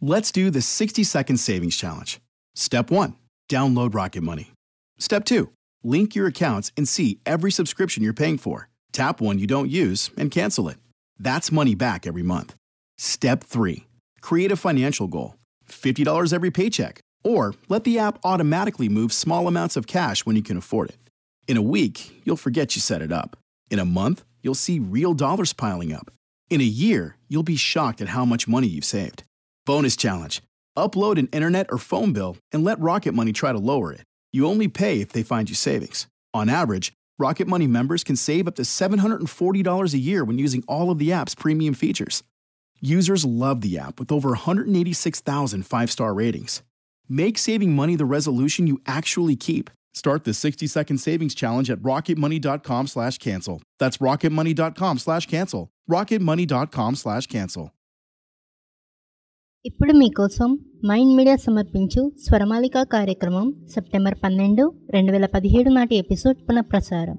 Let's do the 60 second savings challenge. Step 1 Download Rocket Money. Step 2 Link your accounts and see every subscription you're paying for. Tap one you don't use and cancel it. That's money back every month. Step 3 Create a financial goal $50 every paycheck, or let the app automatically move small amounts of cash when you can afford it. In a week, you'll forget you set it up. In a month, you'll see real dollars piling up. In a year, you'll be shocked at how much money you've saved. Bonus challenge Upload an internet or phone bill and let Rocket Money try to lower it. You only pay if they find you savings. On average, Rocket Money members can save up to $740 a year when using all of the app's premium features. Users love the app with over 186,000 five star ratings. Make saving money the resolution you actually keep. Start the 60 second savings challenge at rocketmoney.com slash cancel. That's rocketmoney.com slash cancel. rocketmoney.com slash cancel. ఇప్పుడు మీకోసం mind media సమర్పించు స్వరమాలిక కార్యక్రమం September పన్నెండు రెండు వేల పదిహేడు నాటి episode పునఃప్రసారం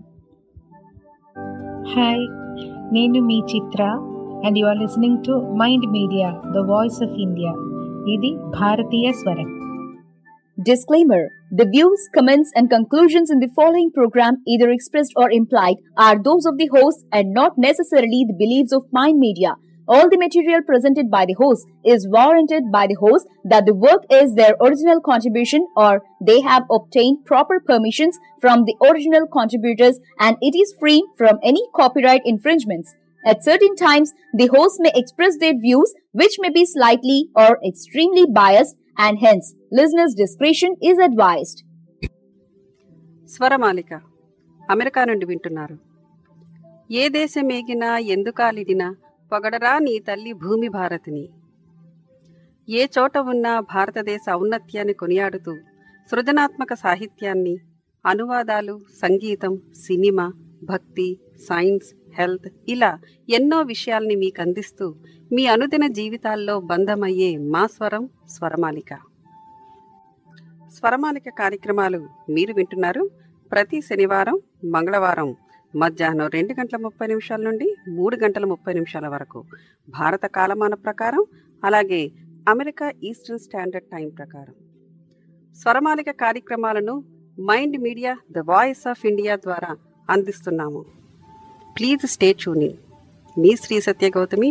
హాయ్ నేను మీ Chitra and you are listening to Mind Media the voice of India ఇది భారతీయ స్వరం Disclaimer The views, comments, and conclusions in the following program, either expressed or implied, are those of the host and not necessarily the beliefs of Mind Media. All the material presented by the host is warranted by the host that the work is their original contribution or they have obtained proper permissions from the original contributors and it is free from any copyright infringements. At certain times, the host may express their views which may be slightly or extremely biased and hence listeners' discretion is advised. Swaramalika America నుండి వింటున్నారు ఏ దేశం ఏగినా ఎందుకాలిడినా పొగడరా నీ తల్లి భూమి భారతిని ఏ చోట ఉన్నా భారతదేశ ఔన్నత్యాన్ని కొనియాడుతూ సృజనాత్మక సాహిత్యాన్ని అనువాదాలు సంగీతం సినిమా భక్తి సైన్స్ హెల్త్ ఇలా ఎన్నో విషయాల్ని మీకు అందిస్తూ మీ అనుదిన జీవితాల్లో బంధమయ్యే మా స్వరం స్వరమాలిక స్వరమాలిక కార్యక్రమాలు మీరు వింటున్నారు ప్రతి శనివారం మంగళవారం మధ్యాహ్నం రెండు గంటల ముప్పై నిమిషాల నుండి మూడు గంటల ముప్పై నిమిషాల వరకు భారత కాలమాన ప్రకారం అలాగే అమెరికా ఈస్టర్న్ స్టాండర్డ్ టైం ప్రకారం స్వరమాలిక కార్యక్రమాలను Mind Media the voice of India ద్వారా అందిస్తున్నాము ప్లీజ్ స్టే ట్యూనింగ్ మీ శ్రీ సత్య గౌతమి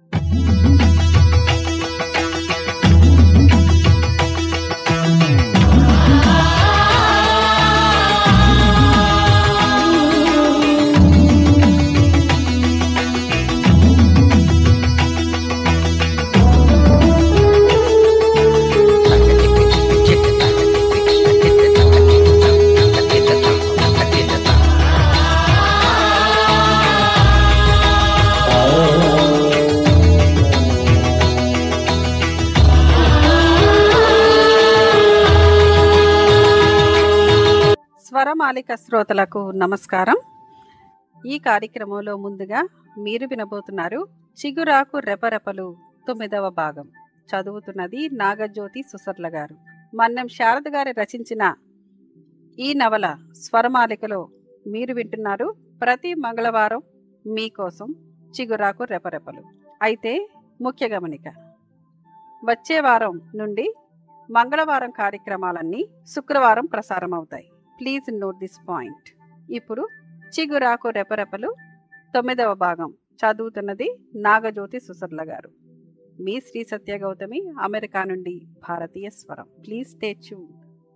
స్వరమాలిక శ్రోతలకు నమస్కారం ఈ కార్యక్రమంలో ముందుగా మీరు వినబోతున్నారు చిగురాకు రెపరెపలు తొమ్మిదవ భాగం చదువుతున్నది నాగజ్యోతి సుసర్ల గారు మన్నం శారద గారి రచించిన ఈ నవల స్వరమాలికలో మీరు వింటున్నారు ప్రతి మంగళవారం మీకోసం చిగురాకు రెపరెపలు అయితే ముఖ్య గమనిక వచ్చే వారం నుండి మంగళవారం కార్యక్రమాలన్నీ శుక్రవారం ప్రసారం అవుతాయి ప్లీజ్ నోట్ దిస్ పాయింట్ ఇప్పుడు చిగురాకు రెపరెపలు తొమ్మిదవ భాగం చదువుతున్నది నాగజ్యోతి సుసర్ల గారు మీ శ్రీ సత్య గౌతమి అమెరికా నుండి భారతీయ స్వరం ప్లీజ్ స్టే ట్యూన్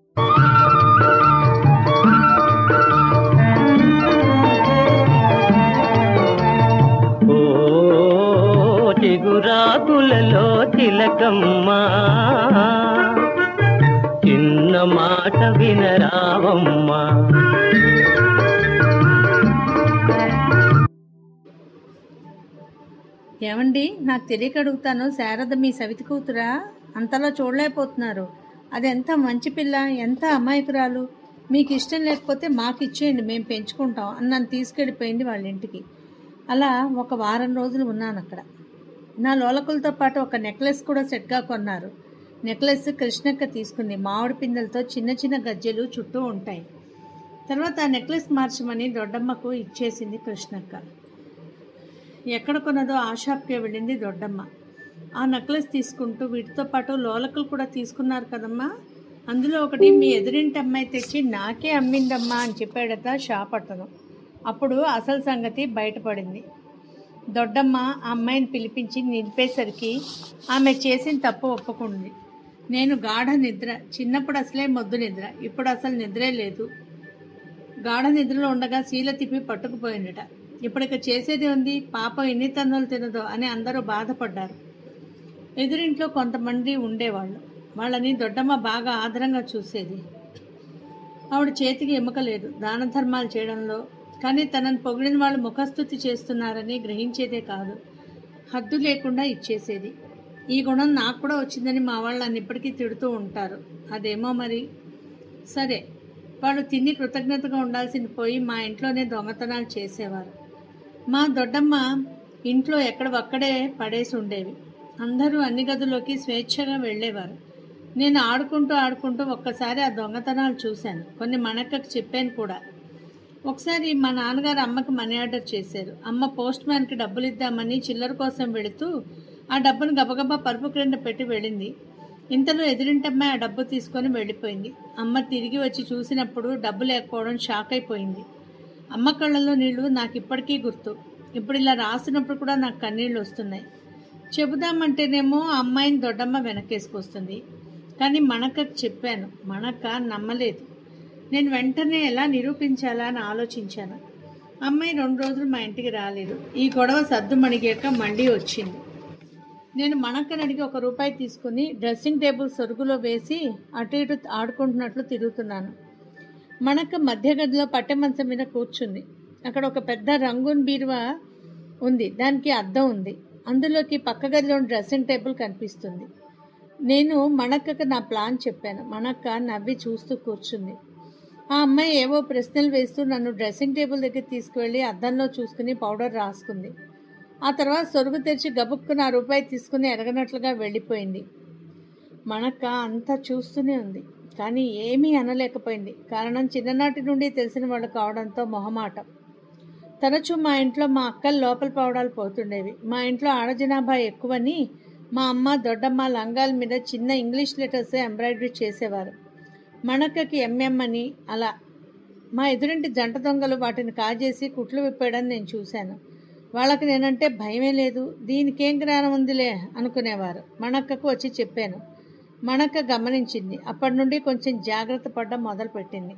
ఓ చిగురాకులలో తిలకమ్మ చిన్న మాట వినరావమ్మా ఏమండి నాకు తెలియక అడుగుతాను శారద మీ సవితి కూతురా అంతలా చూడలేకపోతున్నారు అది ఎంత మంచి పిల్ల ఎంత అమాయకురాలు మీకు ఇష్టం లేకపోతే మాకు ఇచ్చేయండి మేము పెంచుకుంటాం అని నన్ను తీసుకెళ్ళిపోయింది వాళ్ళ ఇంటికి అలా ఒక వారం రోజులు ఉన్నాను అక్కడ నా లోలకులతో పాటు ఒక నెక్లెస్ కూడా సెట్గా కొన్నారు నెక్లెస్ కృష్ణక్క తీసుకుంది మామిడి పిందెలతో చిన్న చిన్న గజ్జెలు చుట్టూ ఉంటాయి తర్వాత ఆ నెక్లెస్ మార్చమని దొడ్డమ్మకు ఇచ్చేసింది కృష్ణక్క ఎక్కడ కొన్నదో ఆ షాప్కే వెళ్ళింది దొడ్డమ్మ ఆ నెక్లెస్ తీసుకుంటూ వీటితో పాటు లోలకలు కూడా తీసుకున్నారు కదమ్మా అందులో ఒకటి మీ ఎదురింటి అమ్మాయి తెచ్చి నాకే అమ్మిందమ్మా అని చెప్పాడట షాప్ అతను అప్పుడు అసలు సంగతి బయటపడింది దొడ్డమ్మ ఆ అమ్మాయిని పిలిపించి నిలిపేసరికి ఆమె చేసిన తప్పు ఒప్పుకుంది నేను గాఢ నిద్ర చిన్నప్పుడు అసలే మొద్దు నిద్ర ఇప్పుడు అసలు నిద్రే లేదు గాఢ నిద్రలో ఉండగా శీల తిప్పి పట్టుకుపోయిందట ఇప్పుడు ఇక చేసేది ఉంది పాప ఎన్ని తన్నులు తినదో అని అందరూ బాధపడ్డారు ఎదురింట్లో కొంతమంది ఉండేవాళ్ళు వాళ్ళని దొడ్డమ్మ బాగా ఆదరంగా చూసేది ఆవిడ చేతికి ఎముక లేదు దాన ధర్మాలు చేయడంలో కానీ తనని పొగిడిన వాళ్ళు ముఖస్థుతి చేస్తున్నారని గ్రహించేదే కాదు హద్దు లేకుండా ఇచ్చేసేది ఈ గుణం నాకు కూడా వచ్చిందని మా వాళ్ళు నన్ను ఇప్పటికీ తిడుతూ ఉంటారు అదేమో మరి సరే వాళ్ళు తిని కృతజ్ఞతగా ఉండాల్సింది పోయి మా ఇంట్లోనే దొంగతనాలు చేసేవారు మా దొడ్డమ్మ ఇంట్లో ఎక్కడ ఒక్కడే పడేసి ఉండేవి అందరూ అన్ని గదుల్లోకి స్వేచ్ఛగా వెళ్ళేవారు నేను ఆడుకుంటూ ఆడుకుంటూ ఒక్కసారి ఆ దొంగతనాలు చూశాను కొన్ని మనక్కకు చెప్పాను కూడా ఒకసారి మా నాన్నగారు అమ్మకి మనీ ఆర్డర్ చేశారు అమ్మ పోస్ట్ మ్యాన్కి డబ్బులు ఇద్దామని చిల్లర కోసం వెళుతూ ఆ డబ్బును గబగబా పరుపు క్రింద పెట్టి వెళ్ళింది ఇంతలో ఎదురింటమ్మాయి ఆ డబ్బు తీసుకొని వెళ్ళిపోయింది అమ్మ తిరిగి వచ్చి చూసినప్పుడు డబ్బు లేకపోవడం షాక్ అయిపోయింది అమ్మ కళ్ళల్లో నీళ్లు నాకు ఇప్పటికీ గుర్తు ఇప్పుడు ఇలా రాసినప్పుడు కూడా నాకు కన్నీళ్ళు వస్తున్నాయి చెబుదామంటేనేమో ఆ అమ్మాయిని దొడ్డమ్మ వెనకేసుకొస్తుంది కానీ మనక్కకు చెప్పాను మనక్క నమ్మలేదు నేను వెంటనే ఎలా నిరూపించాలా అని ఆలోచించాను అమ్మాయి రెండు రోజులు మా ఇంటికి రాలేదు ఈ గొడవ సద్దు మణిగాక మళ్ళీ వచ్చింది నేను మనక్కని అడిగి ఒక రూపాయి తీసుకుని డ్రెస్సింగ్ టేబుల్ సొరుగులో వేసి అటు ఇటు ఆడుకుంటున్నట్లు తిరుగుతున్నాను మనక్క మధ్య గదిలో పట్టె మంచం మీద కూర్చుంది అక్కడ ఒక పెద్ద రంగున్ బీరువా ఉంది దానికి అద్దం ఉంది అందులోకి పక్క గదిలో డ్రెస్సింగ్ టేబుల్ కనిపిస్తుంది నేను మణక్కకు నా ప్లాన్ చెప్పాను మణక్క నవ్వి చూస్తూ కూర్చుంది ఆ అమ్మాయి ఏవో ప్రశ్నలు వేస్తూ నన్ను డ్రెస్సింగ్ టేబుల్ దగ్గర తీసుకువెళ్ళి అద్దంలో చూసుకుని పౌడర్ రాసుకుంది ఆ తర్వాత సొరుగు తెరిచి గబుక్కున ఆ రూపాయి తీసుకుని ఎరగనట్లుగా వెళ్ళిపోయింది మణక్క అంతా చూస్తూనే ఉంది కానీ ఏమీ అనలేకపోయింది కారణం చిన్ననాటి నుండి తెలిసిన వాళ్ళు కావడంతో మొహమాటం తరచూ మా ఇంట్లో మా అక్కలు లోపల పవడాలు పోతుండేవి మా ఇంట్లో ఆడజనాభా ఎక్కువని మా అమ్మ దొడ్డమ్మ లంగాల మీద చిన్న ఇంగ్లీష్ లెటర్స్ ఎంబ్రాయిడరీ చేసేవారు మణక్కకి ఎంఎం అని అలా మా ఎదురింటి జంట దొంగలు వాటిని కాజేసి కుట్లు విప్పేయడం నేను చూశాను వాళ్ళకి నేనంటే భయమే లేదు దీనికేం జ్ఞానం ఉందిలే అనుకునేవారు మణక్కకు వచ్చి చెప్పాను మణక్క గమనించింది అప్పటి నుండి కొంచెం జాగ్రత్త పడ్డం మొదలుపెట్టింది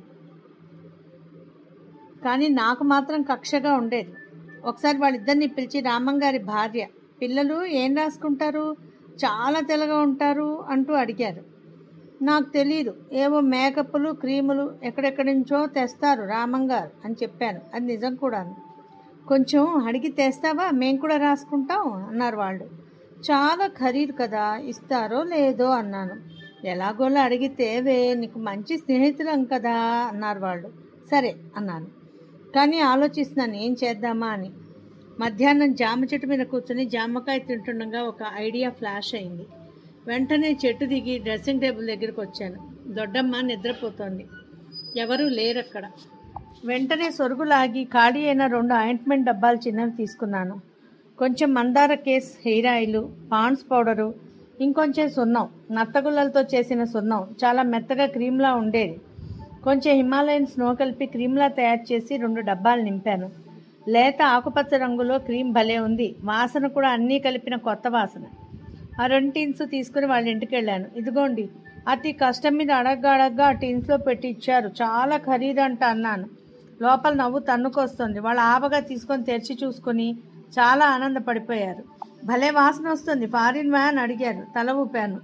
కానీ నాకు మాత్రం కక్షగా ఉండేది ఒకసారి వాళ్ళిద్దరిని పిలిచి రామంగారి భార్య పిల్లలు ఏం రాసుకుంటారు చాలా తెల్లగా ఉంటారు అంటూ అడిగారు నాకు తెలియదు ఏవో మేకప్లు క్రీములు ఎక్కడెక్కడి నుంచో తెస్తారు రామంగారు అని చెప్పాను అది నిజం కూడాను కొంచెం అడిగి తెస్తావా మేము కూడా రాసుకుంటాం అన్నారు వాళ్ళు చాలా ఖరీదు కదా ఇస్తారో లేదో అన్నాను ఎలాగోలా అడిగితే వే నీకు మంచి స్నేహితులం కదా అన్నారు వాళ్ళు సరే అన్నాను కానీ ఆలోచిస్తున్నాను ఏం చేద్దామా అని మధ్యాహ్నం జామ చెట్టు మీద కూర్చొని జామకాయ తింటుండగా ఒక ఐడియా ఫ్లాష్ అయింది వెంటనే చెట్టు దిగి డ్రెస్సింగ్ టేబుల్ దగ్గరికి వచ్చాను దొడ్డమ్మ నిద్రపోతోంది ఎవరూ లేరక్కడ వెంటనే సొరుగులాగి ఖాళీ అయిన రెండు ఆయింట్మెంట్ డబ్బాలు చిన్నవి తీసుకున్నాను కొంచెం మందార కేస్ హెయిర్ ఆయిల్ పాండ్స్ పౌడరు ఇంకొంచెం సున్నం నత్తగుల్లలతో చేసిన సున్నం చాలా మెత్తగా క్రీమ్లా ఉండేది కొంచెం హిమాలయన్ స్నో కలిపి క్రీమ్లా తయారు చేసి రెండు డబ్బాలు నింపాను లేత ఆకుపచ్చ రంగులో క్రీమ్ భలే ఉంది వాసన కూడా అన్నీ కలిపిన కొత్త వాసన ఆ రెండు టీన్స్ తీసుకుని వాళ్ళ ఇంటికి వెళ్ళాను ఇదిగోండి అతి కష్టం మీద అడగ్గా అడగ్గా ఆ టీన్స్లో పెట్టి ఇచ్చారు చాలా ఖరీదంట అన్నాను లోపల నవ్వు తన్నుకొస్తుంది వాళ్ళు ఆపగా తీసుకొని తెరిచి చూసుకొని చాలా ఆనందపడిపోయారు భలే వాసన వస్తుంది ఫారిన్ మ్యాన్ అడిగారు తల ఊపాను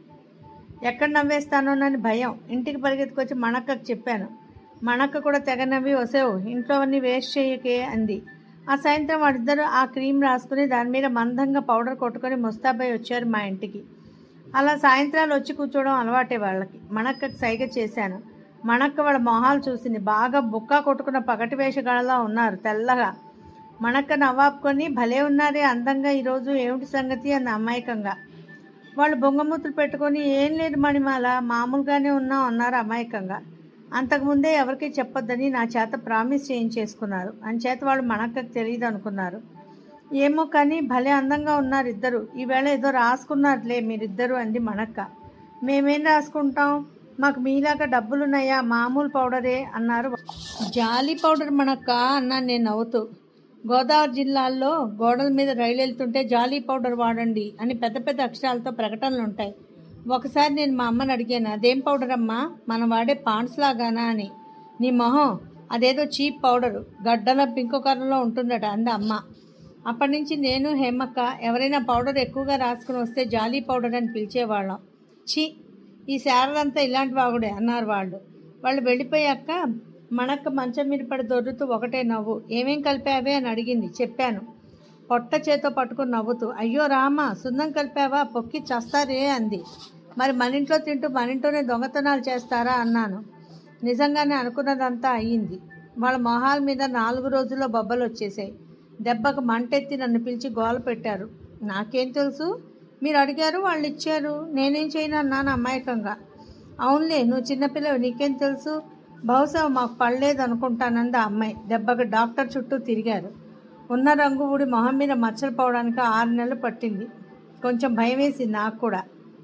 ఎక్కడ నవ్వేస్తానోనని భయం ఇంటికి పరిగెత్తుకొచ్చి మణక్కకు చెప్పాను మణక్క కూడా తెగ నవ్వి వసేవు ఇంట్లో అన్ని వేస్ట్ చేయకే అంది ఆ సాయంత్రం వాళ్ళిద్దరూ ఆ క్రీమ్ రాసుకుని దాని మీద మందంగా పౌడర్ కొట్టుకొని ముస్తాబాయి వచ్చారు మా ఇంటికి అలా సాయంత్రాలు వచ్చి కూర్చోవడం అలవాటే వాళ్ళకి మణక్కకు సైగ చేశాను మణక్క వాళ్ళ మొహాలు చూసింది బాగా బుక్క కొట్టుకున్న పగటి వేషగాళ్ళలా ఉన్నారు తెల్లగా మణక్క నవ్వాపుకొని భలే ఉన్నారే అందంగా ఈరోజు ఏమిటి సంగతి అన్న అమాయకంగా వాళ్ళు బొంగమూతులు పెట్టుకొని ఏం లేదు మణిమాల మామూలుగానే ఉన్నాం అన్నారు అమాయకంగా అంతకుముందే ఎవరికీ చెప్పొద్దని నా చేత ప్రామిస్ చేయించేసుకున్నారు అంచేత వాళ్ళు మనక్కకు తెలియదు అనుకున్నారు ఏమో కానీ భలే అందంగా ఉన్నారు ఇద్దరు ఈవేళ ఏదో రాసుకున్నారులే మీరిద్దరు అంది మణక్క మేమేం రాసుకుంటాం మాకు మీలాగా డబ్బులున్నాయా మామూలు పౌడరే అన్నారు జాలి పౌడర్ మణక్క అన్నాను నేను నవ్వుతూ గోదావరి జిల్లాల్లో గోడల మీద రైలు వెళ్తుంటే జాలీ పౌడర్ వాడండి అని పెద్ద పెద్ద అక్షరాలతో ప్రకటనలు ఉంటాయి ఒకసారి నేను మా అమ్మని అడిగాను అదేం పౌడర్ అమ్మా మనం వాడే పాండ్స్ లాగానా అని నీ మొహం అదేదో చీప్ పౌడరు గడ్డల పింక్ కలర్లో ఉంటుందట అంది అమ్మ అప్పటి నుంచి నేను హేమక్క ఎవరైనా పౌడర్ ఎక్కువగా రాసుకుని వస్తే జాలీ పౌడర్ అని పిలిచేవాళ్ళం ఛీ ఈ శారదంతా ఇలాంటి వాగుడే అన్నారు వాళ్ళు వాళ్ళు వెళ్ళిపోయాక మనక్క మంచం మీద పడి దొర్రుతూ ఒకటే నవ్వు ఏమేం కలిపావే అని అడిగింది చెప్పాను పొట్ట చేతో పట్టుకుని నవ్వుతూ అయ్యో రామా సున్నం కలిపావా పొక్కి చస్తారే అంది మరి మన ఇంట్లో తింటూ మన ఇంట్లోనే దొంగతనాలు చేస్తారా అన్నాను నిజంగానే అనుకున్నదంతా అయ్యింది వాళ్ళ మొహాల మీద నాలుగు రోజుల్లో బొబ్బలు వచ్చేసాయి దెబ్బకు మంటెత్తి నన్ను పిలిచి గోల పెట్టారు నాకేం తెలుసు మీరు అడిగారు వాళ్ళు ఇచ్చారు నేనేం చేయను అన్నాను అమాయకంగా అవునులే నువ్వు చిన్నపిల్లవు నీకేం తెలుసు బహుశా మాకు పడలేదు అనుకుంటానంది ఆ అమ్మాయి దెబ్బకు డాక్టర్ చుట్టూ తిరిగారు ఉన్న రంగు ఊడి మొహం మీద మచ్చలు పోవడానికి ఆరు నెలలు పట్టింది కొంచెం భయం వేసింది నాకు కూడా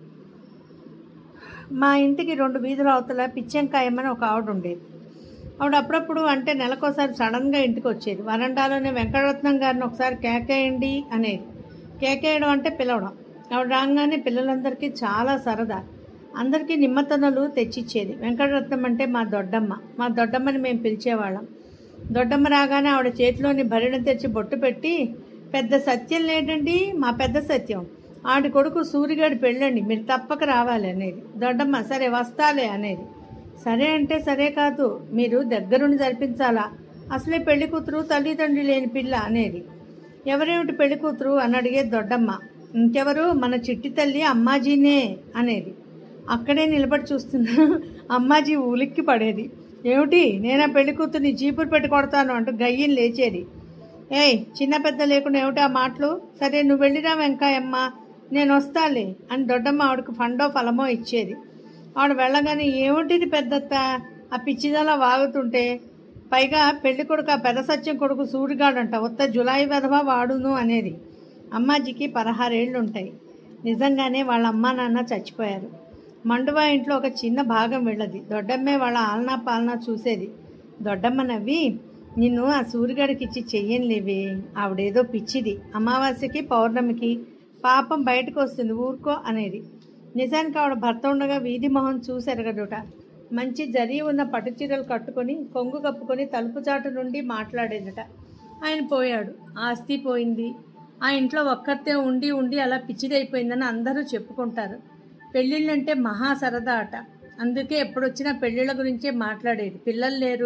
మా ఇంటికి రెండు వీధుల అవతల పిచ్చెంకాయమ్మని ఒక ఆవిడ ఉండేది ఆవిడ అప్పుడప్పుడు అంటే నెలకోసారి సడన్గా ఇంటికి వచ్చేది వరండాలోనే వెంకటరత్నం గారిని ఒకసారి కేకేయండి అనేది కేకేయడం అంటే పిలవడం ఆవిడ రాగానే పిల్లలందరికీ చాలా సరదా అందరికీ నిమ్మతనలు తెచ్చిచ్చేది వెంకటరత్నం అంటే మా దొడ్డమ్మ మా దొడ్డమ్మని మేము పిలిచేవాళ్ళం దొడ్డమ్మ రాగానే ఆవిడ చేతిలోని భరిణ తెచ్చి బొట్టు పెట్టి పెద్ద సత్యం లేదండి మా పెద్ద సత్యం ఆడి కొడుకు సూరిగాడి పెళ్ళండి మీరు తప్పక రావాలి అనేది దొడ్డమ్మ సరే వస్తాలే అనేది సరే అంటే సరే కాదు మీరు దగ్గరుండి జరిపించాలా అసలే పెళ్లి కూతురు తల్లిదండ్రులు లేని పిల్ల అనేది ఎవరేమిటి పెళ్లి కూతురు అని అడిగేది దొడ్డమ్మ ఇంకెవరు మన చిట్టి తల్లి అమ్మాజీనే అనేది అక్కడే నిలబడి చూస్తున్నా అమ్మాజీ ఉలిక్కి పడేది ఏమిటి నేనా పెళ్లి కూతుర్ని జీపురు పెట్టి కొడతాను అంటూ గయ్యం లేచేది ఏయ్ చిన్న పెద్ద లేకుండా ఏమిటా మాటలు సరే నువ్వు వెళ్ళిరా వెంకాయమ్మ నేను వస్తాలే అని దొడ్డమ్మ ఆవిడకు ఫండో ఫలమో ఇచ్చేది ఆవిడ వెళ్ళగానే ఏమిటిది పెద్దత్త ఆ పిచ్చిదలా వాగుతుంటే పైగా పెళ్లి కొడుకు ఆ పెద్ద సత్యం కొడుకు సూరిగాడంట ఉత్త జులాయి వెధవా వాడును అనేది అమ్మాజీకి పదహారేళ్ళు ఉంటాయి నిజంగానే వాళ్ళ అమ్మా నాన్న చచ్చిపోయారు మండువా ఇంట్లో ఒక చిన్న భాగం వెళ్ళది దొడ్డమ్మే వాళ్ళ ఆలనా పాలనా చూసేది దొడ్డమ్మ నవ్వి నిన్ను ఆ సూరిగాడికి ఇచ్చి చెయ్యను లేవే ఆవిడేదో పిచ్చిది అమావాస్యకి పౌర్ణమికి పాపం బయటకు వస్తుంది ఊరుకో అనేది నిజానికి ఆవిడ భర్త ఉండగా వీధి మొహం చూసి ఎరగడుట మంచి జరి ఉన్న పట్టు చీరలు కట్టుకొని కొంగు కప్పుకొని తలుపు చాటు నుండి మాట్లాడేదట ఆయన పోయాడు ఆస్తి పోయింది ఆ ఇంట్లో ఒక్కరితే ఉండి ఉండి అలా పిచ్చిదైపోయిందని అందరూ చెప్పుకుంటారు పెళ్ళిళ్ళంటే మహా సరదా అట అందుకే ఎప్పుడొచ్చినా పెళ్ళిళ్ళ గురించే మాట్లాడేది పిల్లలు లేరు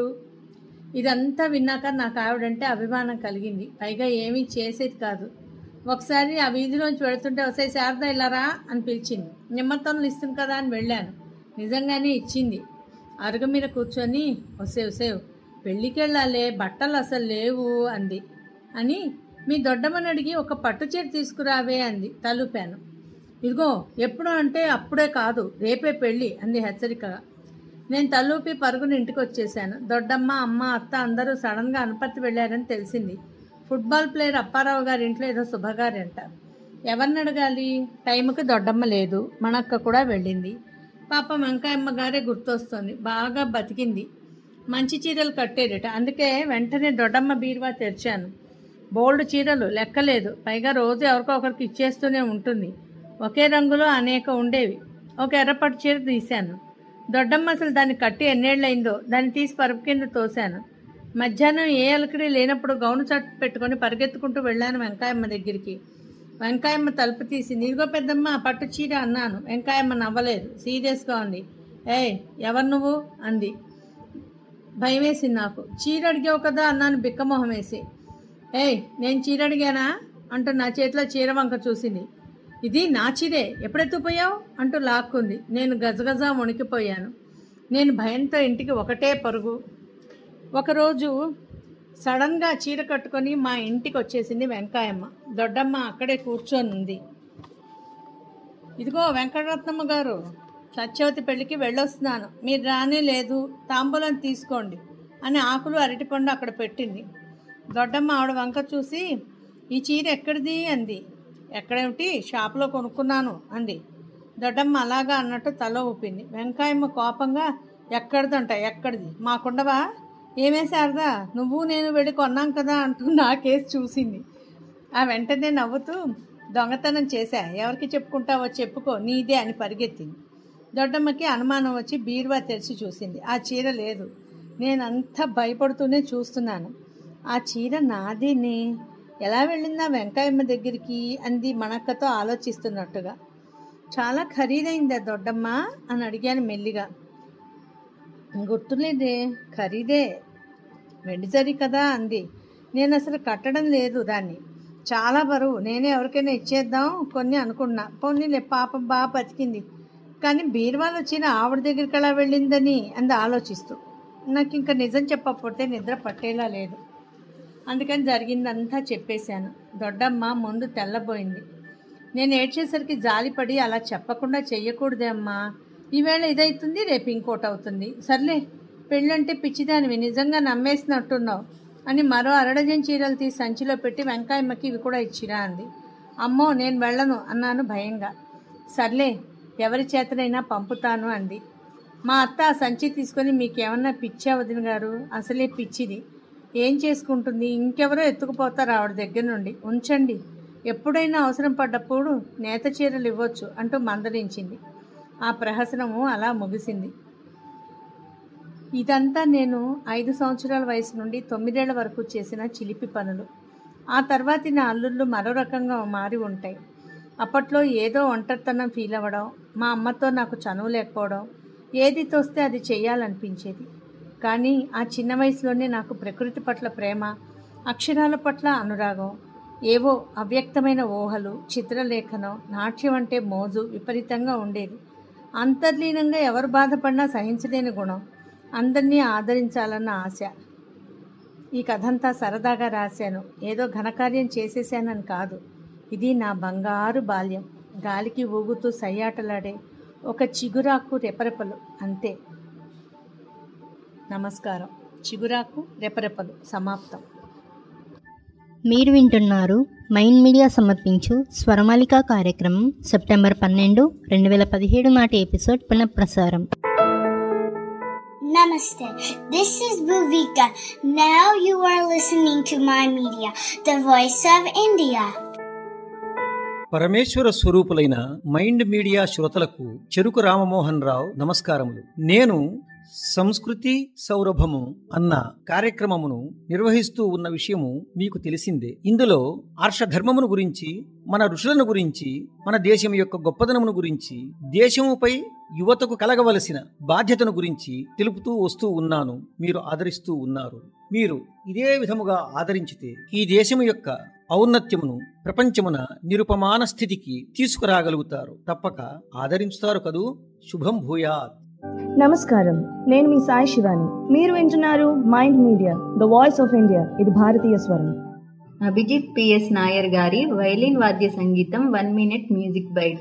ఇదంతా విన్నాక నాకు ఆవిడంటే అభిమానం కలిగింది పైగా ఏమీ చేసేది కాదు ఒకసారి ఆ వీధిలోంచి వెళుతుంటే ఒకసారి శారద ఇలారా అని పిలిచింది నిమ్మతోనలు ఇస్తుంది కదా అని వెళ్ళాను నిజంగానే ఇచ్చింది అరుగు మీద కూర్చొని వసేవ్ సేవ్ పెళ్ళికి వెళ్ళాలే బట్టలు అసలు లేవు అంది అని మీ దొడ్డమ్మని అడిగి ఒక పట్టు చీర తీసుకురావే అంది తలుపాను ఇదిగో ఎప్పుడు అంటే అప్పుడే కాదు రేపే పెళ్ళి అంది హెచ్చరికగా నేను తలూపి పరుగుని ఇంటికి వచ్చేసాను దొడ్డమ్మ అమ్మ అత్త అందరూ సడన్గా అనుపత్తి వెళ్ళారని తెలిసింది ఫుట్బాల్ ప్లేయర్ అప్పారావు గారి ఇంట్లో ఏదో శుభగారి అంట ఎవరిని అడగాలి టైంకి దొడ్డమ్మ లేదు మనక్క కూడా వెళ్ళింది పాప వెంకాయమ్మ గారే గుర్తొస్తుంది బాగా బతికింది మంచి చీరలు కట్టేదట అందుకే వెంటనే దొడ్డమ్మ బీరువా తెరిచాను బోల్డ్ చీరలు లెక్కలేదు పైగా రోజు ఎవరికో ఒకరికి ఇచ్చేస్తూనే ఉంటుంది ఒకే రంగులో అనేక ఉండేవి ఒక ఎర్రపట్టు చీర తీశాను దొడ్డమ్మ అసలు దాన్ని కట్టి ఎన్నేళ్ళయిందో దాన్ని తీసి పరుపు కింద తోశాను మధ్యాహ్నం ఏ అలకడి లేనప్పుడు గౌను చట్టు పెట్టుకొని పరిగెత్తుకుంటూ వెళ్ళాను వెంకాయమ్మ దగ్గరికి వెంకాయమ్మ తలుపు తీసి నీదిగో పెద్దమ్మ ఆ పట్టు చీర అన్నాను వెంకాయమ్మ నవ్వలేదు సీరియస్గా ఉంది ఏయ్ ఎవరు నువ్వు అంది భయం వేసింది నాకు చీర అడిగావు కదా అన్నాను బిక్కమొహం వేసి ఏయ్ నేను చీర అడిగానా అంటూ నా చేతిలో చీర వంక చూసింది ఇది నా చీరే ఎప్పుడెత్తుపోయావు అంటూ లాక్కుంది నేను గజగజ వణికిపోయాను నేను భయంతో ఇంటికి ఒకటే పరుగు ఒకరోజు సడన్గా చీర కట్టుకొని మా ఇంటికి వచ్చేసింది వెంకాయమ్మ దొడ్డమ్మ అక్కడే కూర్చొని ఉంది ఇదిగో వెంకటరత్నమ్మ గారు సత్యవతి పెళ్ళికి వెళ్ళొస్తున్నాను మీరు రానే లేదు తాంబూలం తీసుకోండి అని ఆకులు అరటిపండు అక్కడ పెట్టింది దొడ్డమ్మ ఆవిడ వంక చూసి ఈ చీర ఎక్కడిది అంది ఎక్కడేమిటి షాప్లో కొనుక్కున్నాను అంది దొడ్డమ్మ అలాగా అన్నట్టు తల ఊపింది వెంకాయమ్మ కోపంగా ఎక్కడిదంట ఎక్కడిది మాకుండవా ఏమే శారదా నువ్వు నేను వెళ్ళి కొన్నాం కదా అంటూ నా కేసు చూసింది ఆ వెంటనే నవ్వుతూ దొంగతనం చేశా ఎవరికి చెప్పుకుంటావో చెప్పుకో నీదే అని పరిగెత్తింది దొడ్డమ్మకి అనుమానం వచ్చి బీరువా తెరిచి చూసింది ఆ చీర లేదు నేనంతా భయపడుతూనే చూస్తున్నాను ఆ చీర నాదేనే ఎలా వెళ్ళిందా వెంకాయమ్మ దగ్గరికి అంది మణక్కతో ఆలోచిస్తున్నట్టుగా చాలా ఖరీదైందా దొడ్డమ్మ అని అడిగాను మెల్లిగా గుర్తులేదే ఖరీదే వెండి జరి కదా అంది నేను అసలు కట్టడం లేదు దాన్ని చాలా బరువు నేనే ఎవరికైనా ఇచ్చేద్దాం కొన్ని అనుకున్నా పోనీలే పాపం బాగా బతికింది కానీ బీరువాలో వచ్చిన ఆవిడ దగ్గరికి ఎలా వెళ్ళిందని అంది ఆలోచిస్తూ నాకు ఇంకా నిజం చెప్పకపోతే నిద్ర పట్టేలా లేదు అందుకని జరిగిందంతా చెప్పేశాను దొడ్డమ్మ ముందు తెల్లబోయింది నేను ఏడ్చేసరికి జాలిపడి అలా చెప్పకుండా చెయ్యకూడదే అమ్మా ఈవేళ ఇదవుతుంది రేపు ఇంకోటి అవుతుంది సర్లే పెళ్ళంటే పిచ్చిదానివి నిజంగా నమ్మేసినట్టున్నావు అని మరో అరడజన్ చీరలు తీసి సంచిలో పెట్టి వెంకాయమ్మకి ఇవి కూడా ఇచ్చిరా అంది అమ్మో నేను వెళ్ళను అన్నాను భయంగా సర్లే ఎవరి చేతనైనా పంపుతాను అంది మా అత్త ఆ సంచి తీసుకొని మీకేమన్నా పిచ్చా వదిన గారు అసలే పిచ్చిది ఏం చేసుకుంటుంది ఇంకెవరో ఎత్తుకుపోతారు ఆవిడ దగ్గర నుండి ఉంచండి ఎప్పుడైనా అవసరం పడ్డప్పుడు నేత చీరలు ఇవ్వచ్చు అంటూ మందలించింది ఆ ప్రహసనము అలా ముగిసింది ఇదంతా నేను ఐదు సంవత్సరాల వయసు నుండి తొమ్మిదేళ్ల వరకు చేసిన చిలిపి పనులు ఆ తర్వాతి నా అల్లుళ్ళు మరో రకంగా మారి ఉంటాయి అప్పట్లో ఏదో ఒంటరితనం ఫీల్ అవ్వడం మా అమ్మతో నాకు చనువు లేకపోవడం ఏది తోస్తే అది చేయాలనిపించేది కానీ ఆ చిన్న వయసులోనే నాకు ప్రకృతి పట్ల ప్రేమ అక్షరాల పట్ల అనురాగం ఏవో అవ్యక్తమైన ఊహలు చిత్రలేఖనం నాట్యం అంటే మోజు విపరీతంగా ఉండేది అంతర్లీనంగా ఎవరు బాధపడినా సహించలేని గుణం అందరినీ ఆదరించాలన్న ఆశ ఈ కథంతా సరదాగా రాశాను ఏదో ఘనకార్యం చేసేసానని కాదు ఇది నా బంగారు బాల్యం గాలికి ఊగుతూ సయ్యాటలాడే ఒక చిగురాకు రెపరెపలు అంతే నమస్కారం చిగురాకు రెపరెపలు సమాప్తం మీరు వింటున్నారు మైండ్ మీడియా సమర్పించు స్వరమాలిక కార్యక్రమం సెప్టెంబర్ పన్నెండు రెండు వేల పదిహేడు నాటి ఎపిసోడ్ పునఃప్రసారం Namaste. This is Bhuvika. Now you are listening to my media, the voice of India. పరమేశ్వర స్వరూపులైన మైండ్ మీడియా శ్రోతలకు చెరుకు రామమోహన్ రావు నమస్కారములు నేను సంస్కృతి సౌరభము అన్న కార్యక్రమమును నిర్వహిస్తూ ఉన్న విషయము మీకు తెలిసిందే ఇందులో ఆర్షధర్మమును గురించి మన ఋషులను గురించి మన దేశం యొక్క గొప్పదనమును గురించి దేశముపై యువతకు కలగవలసిన బాధ్యతను గురించి తెలుపుతూ వస్తూ ఉన్నాను మీరు ఆదరిస్తూ ఉన్నారు మీరు ఇదే విధముగా ఆదరించితే ఈ దేశము యొక్క ఔన్నత్యమును ప్రపంచమున నిరుపమాన స్థితికి తీసుకురాగలుగుతారు తప్పక ఆదరించుతారు కదూ శుభం భూయాత్ నమస్కారం నేను మీ సాయి శివాని మీరు వింటున్నారు Mind Media the voice of India ఇది భారతీయ స్వరం అభిజిత్ పిఎస్ నాయర్ గారి వైలిన్ వాద్య సంగీతం one minute music bite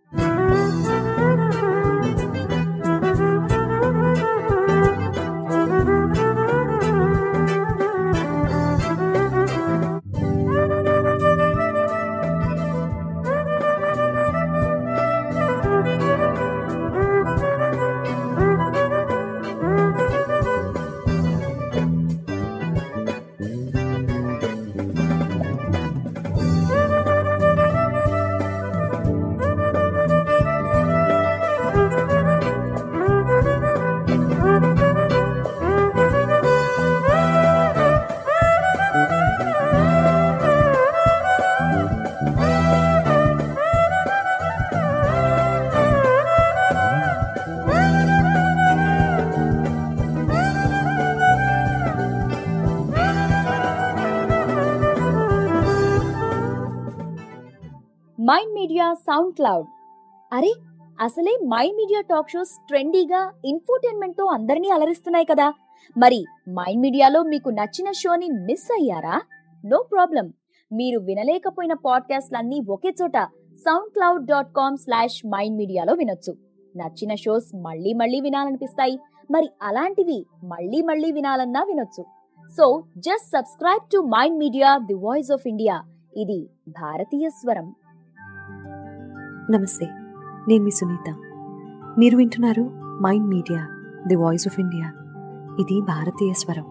Mind Media SoundCloud అరే అసలే మైండ్ మీడియా టాక్ షోస్ ట్రెండీగా ఇన్ఫోటైన్మెంట్ తో అందరినీ అలరిస్తున్నాయి కదా మరి మైండ్ మీడియాలో మీకు నచ్చిన షోని మిస్ అయ్యారా నో ప్రాబ్లం మీరు వినలేకపోయిన పాడ్కాస్ట్లన్నీ ఒకే చోట SoundCloud dot com slash Mind మీడియాలో వినొచ్చు నచ్చిన షోస్ మళ్ళీ మళ్ళీ వినాలనిపిస్తాయి మరి అలాంటివి మళ్ళీ మళ్ళీ వినాలన్నా వినొచ్చు so just subscribe to Mind Media the voice of India ఇది భారతీయ స్వరం నమస్తే నేను మీ సునీత మీరు వింటున్నారు Mind Media the voice of India ఇది భారతీయ స్వరం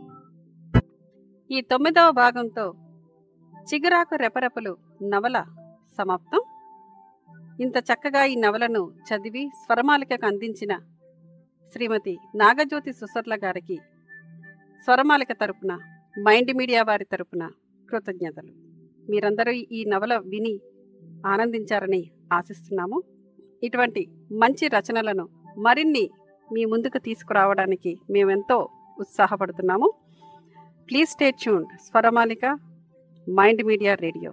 ఈ తొమ్మిదవ భాగంతో చిగురాకు రెపరెపలు నవల సమాప్తం ఇంత చక్కగా ఈ నవలను చదివి స్వరమాలికకు అందించిన శ్రీమతి నాగజ్యోతి సుసర్ల గారికి స్వరమాలిక తరపున మైండ్ మీడియా వారి తరపున కృతజ్ఞతలు మీరందరూ ఈ నవల విని ఆనందించారని ఆశిస్తున్నాము ఇటువంటి మంచి రచనలను మరిన్ని మీ ముందుకు తీసుకురావడానికి మేమెంతో ఉత్సాహపడుతున్నాము please stay tune Swaramalika Mind Media radio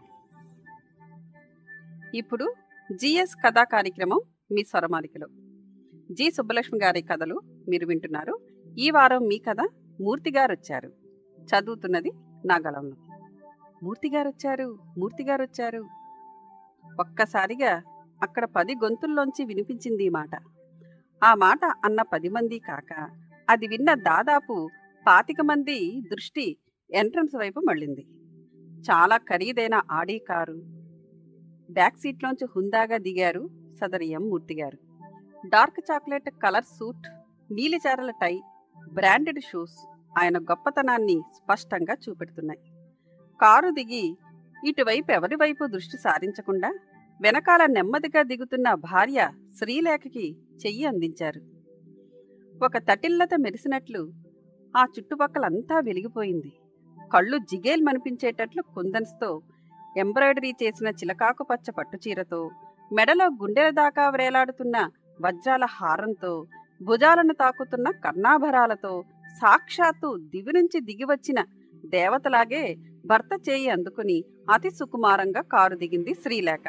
ఇప్పుడు జిఎస్ కథా కార్యక్రమం మీ స్వరమాలికలో జి సుబ్బలక్ష్మి గారి కథలు మీరు వింటున్నారు ఈ వారం మీ కథ మూర్తి గారు వచ్చారు చదువుతున్నది నా గళంలో మూర్తి గారు వచ్చారు మూర్తి గారు వచ్చారు ఒక్కసారిగా అక్కడ పది గొంతుల్లోంచి వినిపించింది ఈ మాట ఆ మాట అన్న పది మంది కాక అది విన్న దాదాపు పాతిక మంది దృష్టి ఎంట్రన్స్ వైపు మళ్ళింది చాలా ఖరీదైన ఆడీ కారు బ్యాక్ సీట్లోంచి హుందాగా దిగారు సదరి ఎం మూర్తి గారు డార్క్ చాక్లెట్ కలర్ సూట్ నీలిచారల టై బ్రాండెడ్ షూస్ ఆయన గొప్పతనాన్ని స్పష్టంగా చూపెడుతున్నాయి కారు దిగి ఇటువైపు ఎవరి వైపు దృష్టి సారించకుండా వెనకాల నెమ్మదిగా దిగుతున్న భార్య శ్రీలేఖకి చెయ్యి అందించారు ఒక తటిల్లత మెరిసినట్లు ఆ చుట్టుపక్కలంతా వెలిగిపోయింది కళ్ళు జిగేల్మనిపించేటట్లు కుందన్స్తో ఎంబ్రాయిడరీ చేసిన చిలకాకు పచ్చ పట్టుచీరతో మెడలో గుండెల దాకా వ్రేలాడుతున్న వజ్రాల హారంతో భుజాలను తాకుతున్న కర్ణాభరాలతో సాక్షాత్తు దివి నుంచి దిగివచ్చిన దేవతలాగే భర్త చేయి అందుకుని అతి సుకుమారంగా కారు దిగింది శ్రీలేఖ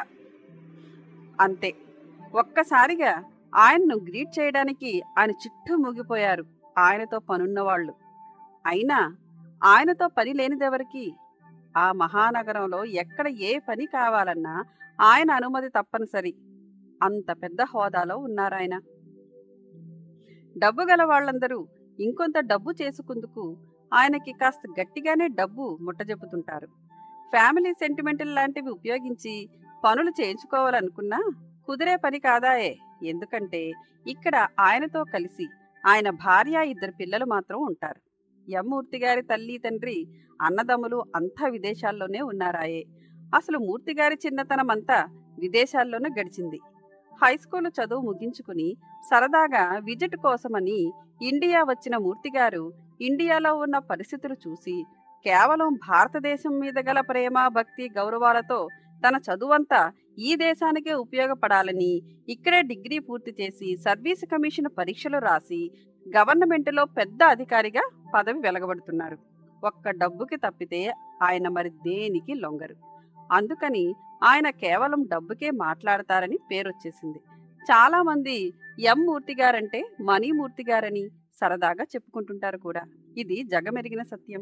అంతే ఒక్కసారిగా ఆయన్ను గ్రీట్ చేయడానికి ఆయన చుట్టూ మూగిపోయారు ఆయనతో పనున్నవాళ్ళు అయినా ఆయనతో పని లేనిదెవరికి ఆ మహానగరంలో ఎక్కడ ఏ పని కావాలన్నా ఆయన అనుమతి తప్పనిసరి అంత పెద్ద హోదాలో ఉన్నారాయన డబ్బు గల వాళ్ళందరూ ఇంకొంత డబ్బు చేసుకుందుకు ఆయనకి కాస్త గట్టిగానే డబ్బు ముట్టజెప్పుతుంటారు ఫ్యామిలీ సెంటిమెంటల్ లాంటివి ఉపయోగించి పనులు చేయించుకోవాలనుకున్నా కుదిరే పని కాదాయే ఎందుకంటే ఇక్కడ ఆయనతో కలిసి ఆయన భార్య ఇద్దరు పిల్లలు మాత్రం ఉంటారు యమ్మూర్తి గారి తల్లి తండ్రి అన్నదమ్ములు అంతా విదేశాల్లోనే ఉన్నారాయే అసలు మూర్తి గారి చిన్నతనమంతా విదేశాల్లోనే గడిచింది హై స్కూల్ చదువు ముగించుకుని సరదాగా విజిట్ కోసమని ఇండియా వచ్చిన మూర్తిగారు ఇండియాలో ఉన్న పరిస్థితులు చూసి కేవలం భారతదేశం మీద గల ప్రేమ భక్తి గౌరవాలతో తన చదువంతా ఈ దేశానికే ఉపయోగపడాలని ఇక్కడే డిగ్రీ పూర్తి చేసి సర్వీస్ కమిషన్ పరీక్షలు రాసి గవర్నమెంట్లో పెద్ద అధికారిగా పదవి వెలగబడుతున్నారు ఒక్క డబ్బుకి తప్పితే ఆయన మరి దేనికి లొంగరు అందుకని ఆయన కేవలం డబ్బుకే మాట్లాడతారని పేరొచ్చేసింది చాలా మంది ఎం మూర్తి గారంటే మనీ మూర్తి గారని సరదాగా చెప్పుకుంటుంటారు కూడా ఇది జగమెరిగిన సత్యం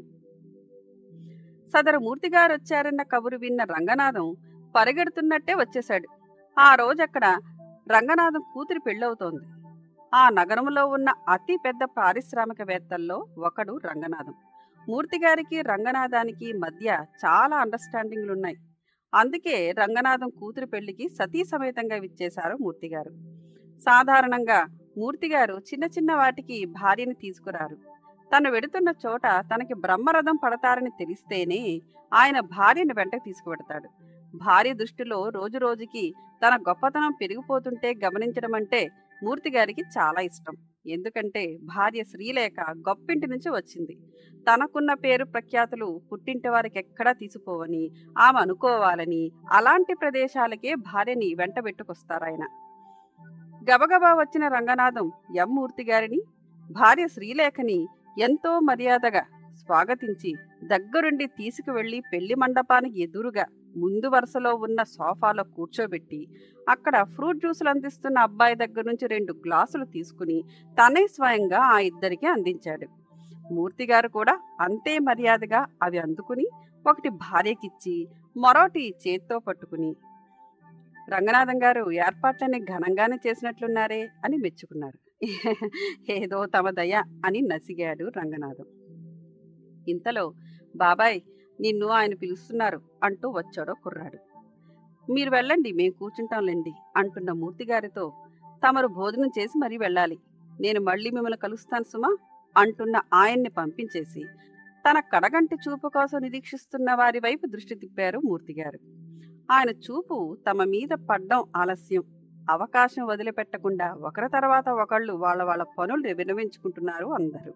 సదరు మూర్తి గారు వచ్చారన్న కబురు విన్న రంగనాథం పరిగెడుతున్నట్టే వచ్చేశాడు ఆ రోజక్కడ రంగనాథం కూతురి పెళ్ళవుతోంది ఆ నగరంలో ఉన్న అతి పెద్ద పారిశ్రామికవేత్తల్లో ఒకడు రంగనాథం మూర్తిగారికి రంగనాథానికి మధ్య చాలా అండర్స్టాండింగ్లున్నాయి అందుకే రంగనాథం కూతురి పెళ్లికి సతీ సమేతంగా విచ్చేశారు మూర్తిగారు సాధారణంగా మూర్తిగారు చిన్న చిన్న వాటికి భార్యని తీసుకురారు తను వెడుతున్న చోట తనకి బ్రహ్మరథం పడతారని తెలిస్తేనే ఆయన భార్యను వెంటకు తీసుకువెడతాడు భార్య దృష్టిలో రోజు రోజుకి తన గొప్పతనం పెరిగిపోతుంటే గమనించడం అంటే మూర్తి గారికి చాలా ఇష్టం ఎందుకంటే భార్య శ్రీలేఖ గొప్పింటి నుంచి వచ్చింది తనకున్న పేరు ప్రఖ్యాతులు పుట్టింటి వారికి ఎక్కడా తీసిపోవని ఆమె అనుకోవాలని అలాంటి ప్రదేశాలకే భార్యని వెంట పెట్టుకొస్తారాయన గబగబా వచ్చిన రంగనాథం ఎం మూర్తి గారిని భార్య శ్రీలేఖని ఎంతో మర్యాదగా స్వాగతించి దగ్గరుండి తీసుకువెళ్లి పెళ్లి మండపానికి ఎదురుగా ముందు వరుసలో ఉన్న సోఫాలో కూర్చోబెట్టి అక్కడ ఫ్రూట్ జ్యూసులు అందిస్తున్న అబ్బాయి దగ్గర నుంచి రెండు గ్లాసులు తీసుకుని తనే స్వయంగా ఆ ఇద్దరికి అందించాడు మూర్తి గారు కూడా అంతే మర్యాదగా అవి అందుకుని ఒకటి భార్యకిచ్చి మరోటి చేత్తో పట్టుకుని రంగనాథం గారు ఏర్పాట్లని ఘనంగానే చేసినట్లున్నారే అని మెచ్చుకున్నారు ఏదో తమ దయ అని నసిగాడు రంగనాథం ఇంతలో బాబాయ్ నిన్ను ఆయన పిలుస్తున్నారు అంటూ వచ్చాడో కుర్రాడు మీరు వెళ్ళండి మేము కూర్చుంటాంలేండి అంటున్న మూర్తిగారితో తమరు భోజనం చేసి మరీ వెళ్ళాలి నేను మళ్ళీ మిమ్మల్ని కలుస్తాను సుమా అంటున్న ఆయన్ని పంపించేసి తన కడగంటి చూపు కోసం నిరీక్షిస్తున్న వారి వైపు దృష్టి తిప్పారు మూర్తిగారు ఆయన చూపు తమ మీద పడ్డం ఆలస్యం అవకాశం వదిలిపెట్టకుండా ఒకరి తర్వాత ఒకళ్ళు వాళ్ళ వాళ్ళ పనులు వినవించుకుంటున్నారు అందరూ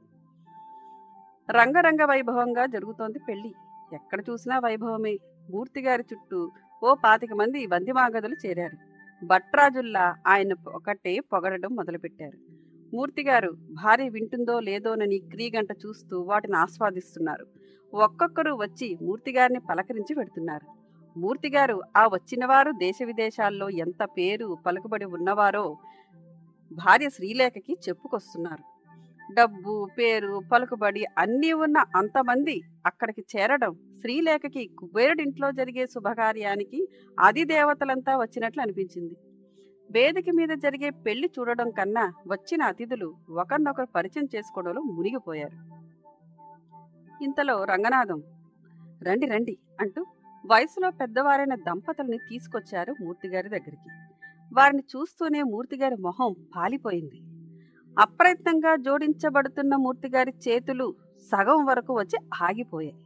రంగరంగ వైభవంగా జరుగుతోంది పెళ్లి ఎక్కడ చూసినా వైభవమే మూర్తిగారి చుట్టూ ఓ పాతిక మంది వందిమాగదులు చేరారు భట్రాజుల్లా ఆయన ఒకటే పొగడడం మొదలుపెట్టారు మూర్తిగారు భార్య వింటుందో లేదోనని క్రీగంట చూస్తూ వాటిని ఆస్వాదిస్తున్నారు ఒక్కొక్కరు వచ్చి మూర్తిగారిని పలకరించి పెడుతున్నారు మూర్తిగారు ఆ వచ్చినవారు దేశ విదేశాల్లో ఎంత పేరు పలుకుబడి ఉన్నవారో భార్య శ్రీలేఖకి చెప్పుకొస్తున్నారు డబ్బు పేరు పలుకుబడి అన్నీ ఉన్న అంతమంది అక్కడికి చేరడం శ్రీలేఖకి కుబేరుడింట్లో జరిగే శుభకార్యానికి ఆది దేవతలంతా వచ్చినట్లు అనిపించింది వేదిక మీద జరిగే పెళ్లి చూడడం కన్నా వచ్చిన అతిథులు ఒకరినొకరు పరిచయం చేసుకోవడంలో మునిగిపోయారు ఇంతలో రంగనాథం రండి రండి అంటూ వయసులో పెద్దవారైన దంపతుల్ని తీసుకొచ్చారు మూర్తిగారి దగ్గరికి వారిని చూస్తూనే మూర్తిగారి మొహం పాలిపోయింది అప్రయత్నంగా జోడించబడుతున్న మూర్తిగారి చేతులు సగం వరకు వచ్చి ఆగిపోయాయి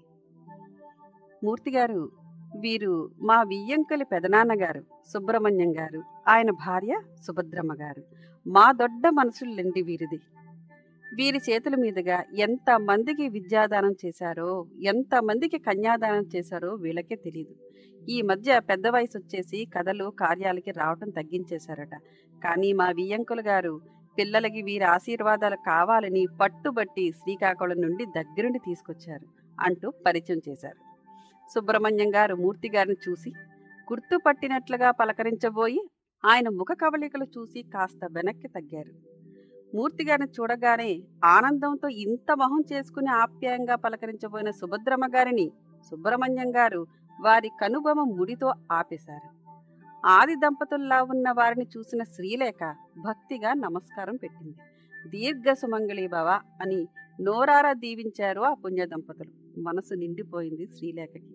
మూర్తిగారు వీరు మా వియ్యంకలి పెదనాన్నగారు సుబ్రహ్మణ్యం గారు ఆయన భార్య సుభద్రమ్మ గారు మా దొడ్డ మనసులండి వీరిది వీరి చేతుల మీదుగా ఎంత మందికి విద్యాదానం చేశారో ఎంత మందికి కన్యాదానం చేశారో వీళ్ళకే తెలియదు ఈ మధ్య పెద్ద వయసు వచ్చేసి కథలు కార్యాలకి రావటం తగ్గించేశారట కానీ మా వియ్యంకులు గారు పిల్లలకి వీరి ఆశీర్వాదాలు కావాలని పట్టుబట్టి శ్రీకాకుళం నుండి దగ్గరుండి తీసుకొచ్చారు అంటూ పరిచయం చేశారు సుబ్రహ్మణ్యం గారు మూర్తి గారిని చూసి గుర్తుపట్టినట్లుగా పలకరించబోయి ఆయన ముఖ కవళికలు చూసి కాస్త వెనక్కి తగ్గారు మూర్తి గారిని చూడగానే ఆనందంతో ఇంత మొహం చేసుకుని ఆప్యాయంగా పలకరించబోయిన సుభద్రమ్మ గారిని సుబ్రహ్మణ్యం గారు వారి కనుబొమ ముడితో ఆపేశారు ఆది దంపతుల్లా ఉన్న వారిని చూసిన శ్రీలేఖ భక్తిగా నమస్కారం పెట్టింది దీర్ఘ సుమంగళి భవ అని నోరారా దీవించారు ఆ పుణ్య దంపతులు మనసు నిండిపోయింది శ్రీలేఖకి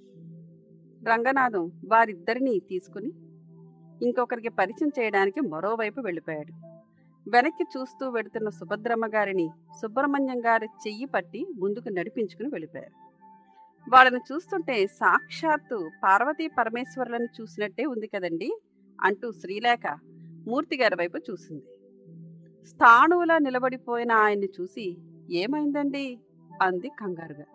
రంగనాథం వారిద్దరినీ తీసుకుని ఇంకొకరికి పరిచయం చేయడానికి మరోవైపు వెళ్ళిపోయాడు వెనక్కి చూస్తూ వెడుతున్న సుభద్రమ్మ గారిని సుబ్రహ్మణ్యం గారి చెయ్యి పట్టి ముందుకు నడిపించుకుని వెళ్ళిపోయారు వాళ్ళని చూస్తుంటే సాక్షాత్తు పార్వతీ పరమేశ్వరులను చూసినట్టే ఉంది కదండి అంటూ శ్రీలేఖ మూర్తి గారి వైపు చూసింది స్థాణువులా నిలబడిపోయిన ఆయన్ని చూసి ఏమైందండి అంది కంగారుగా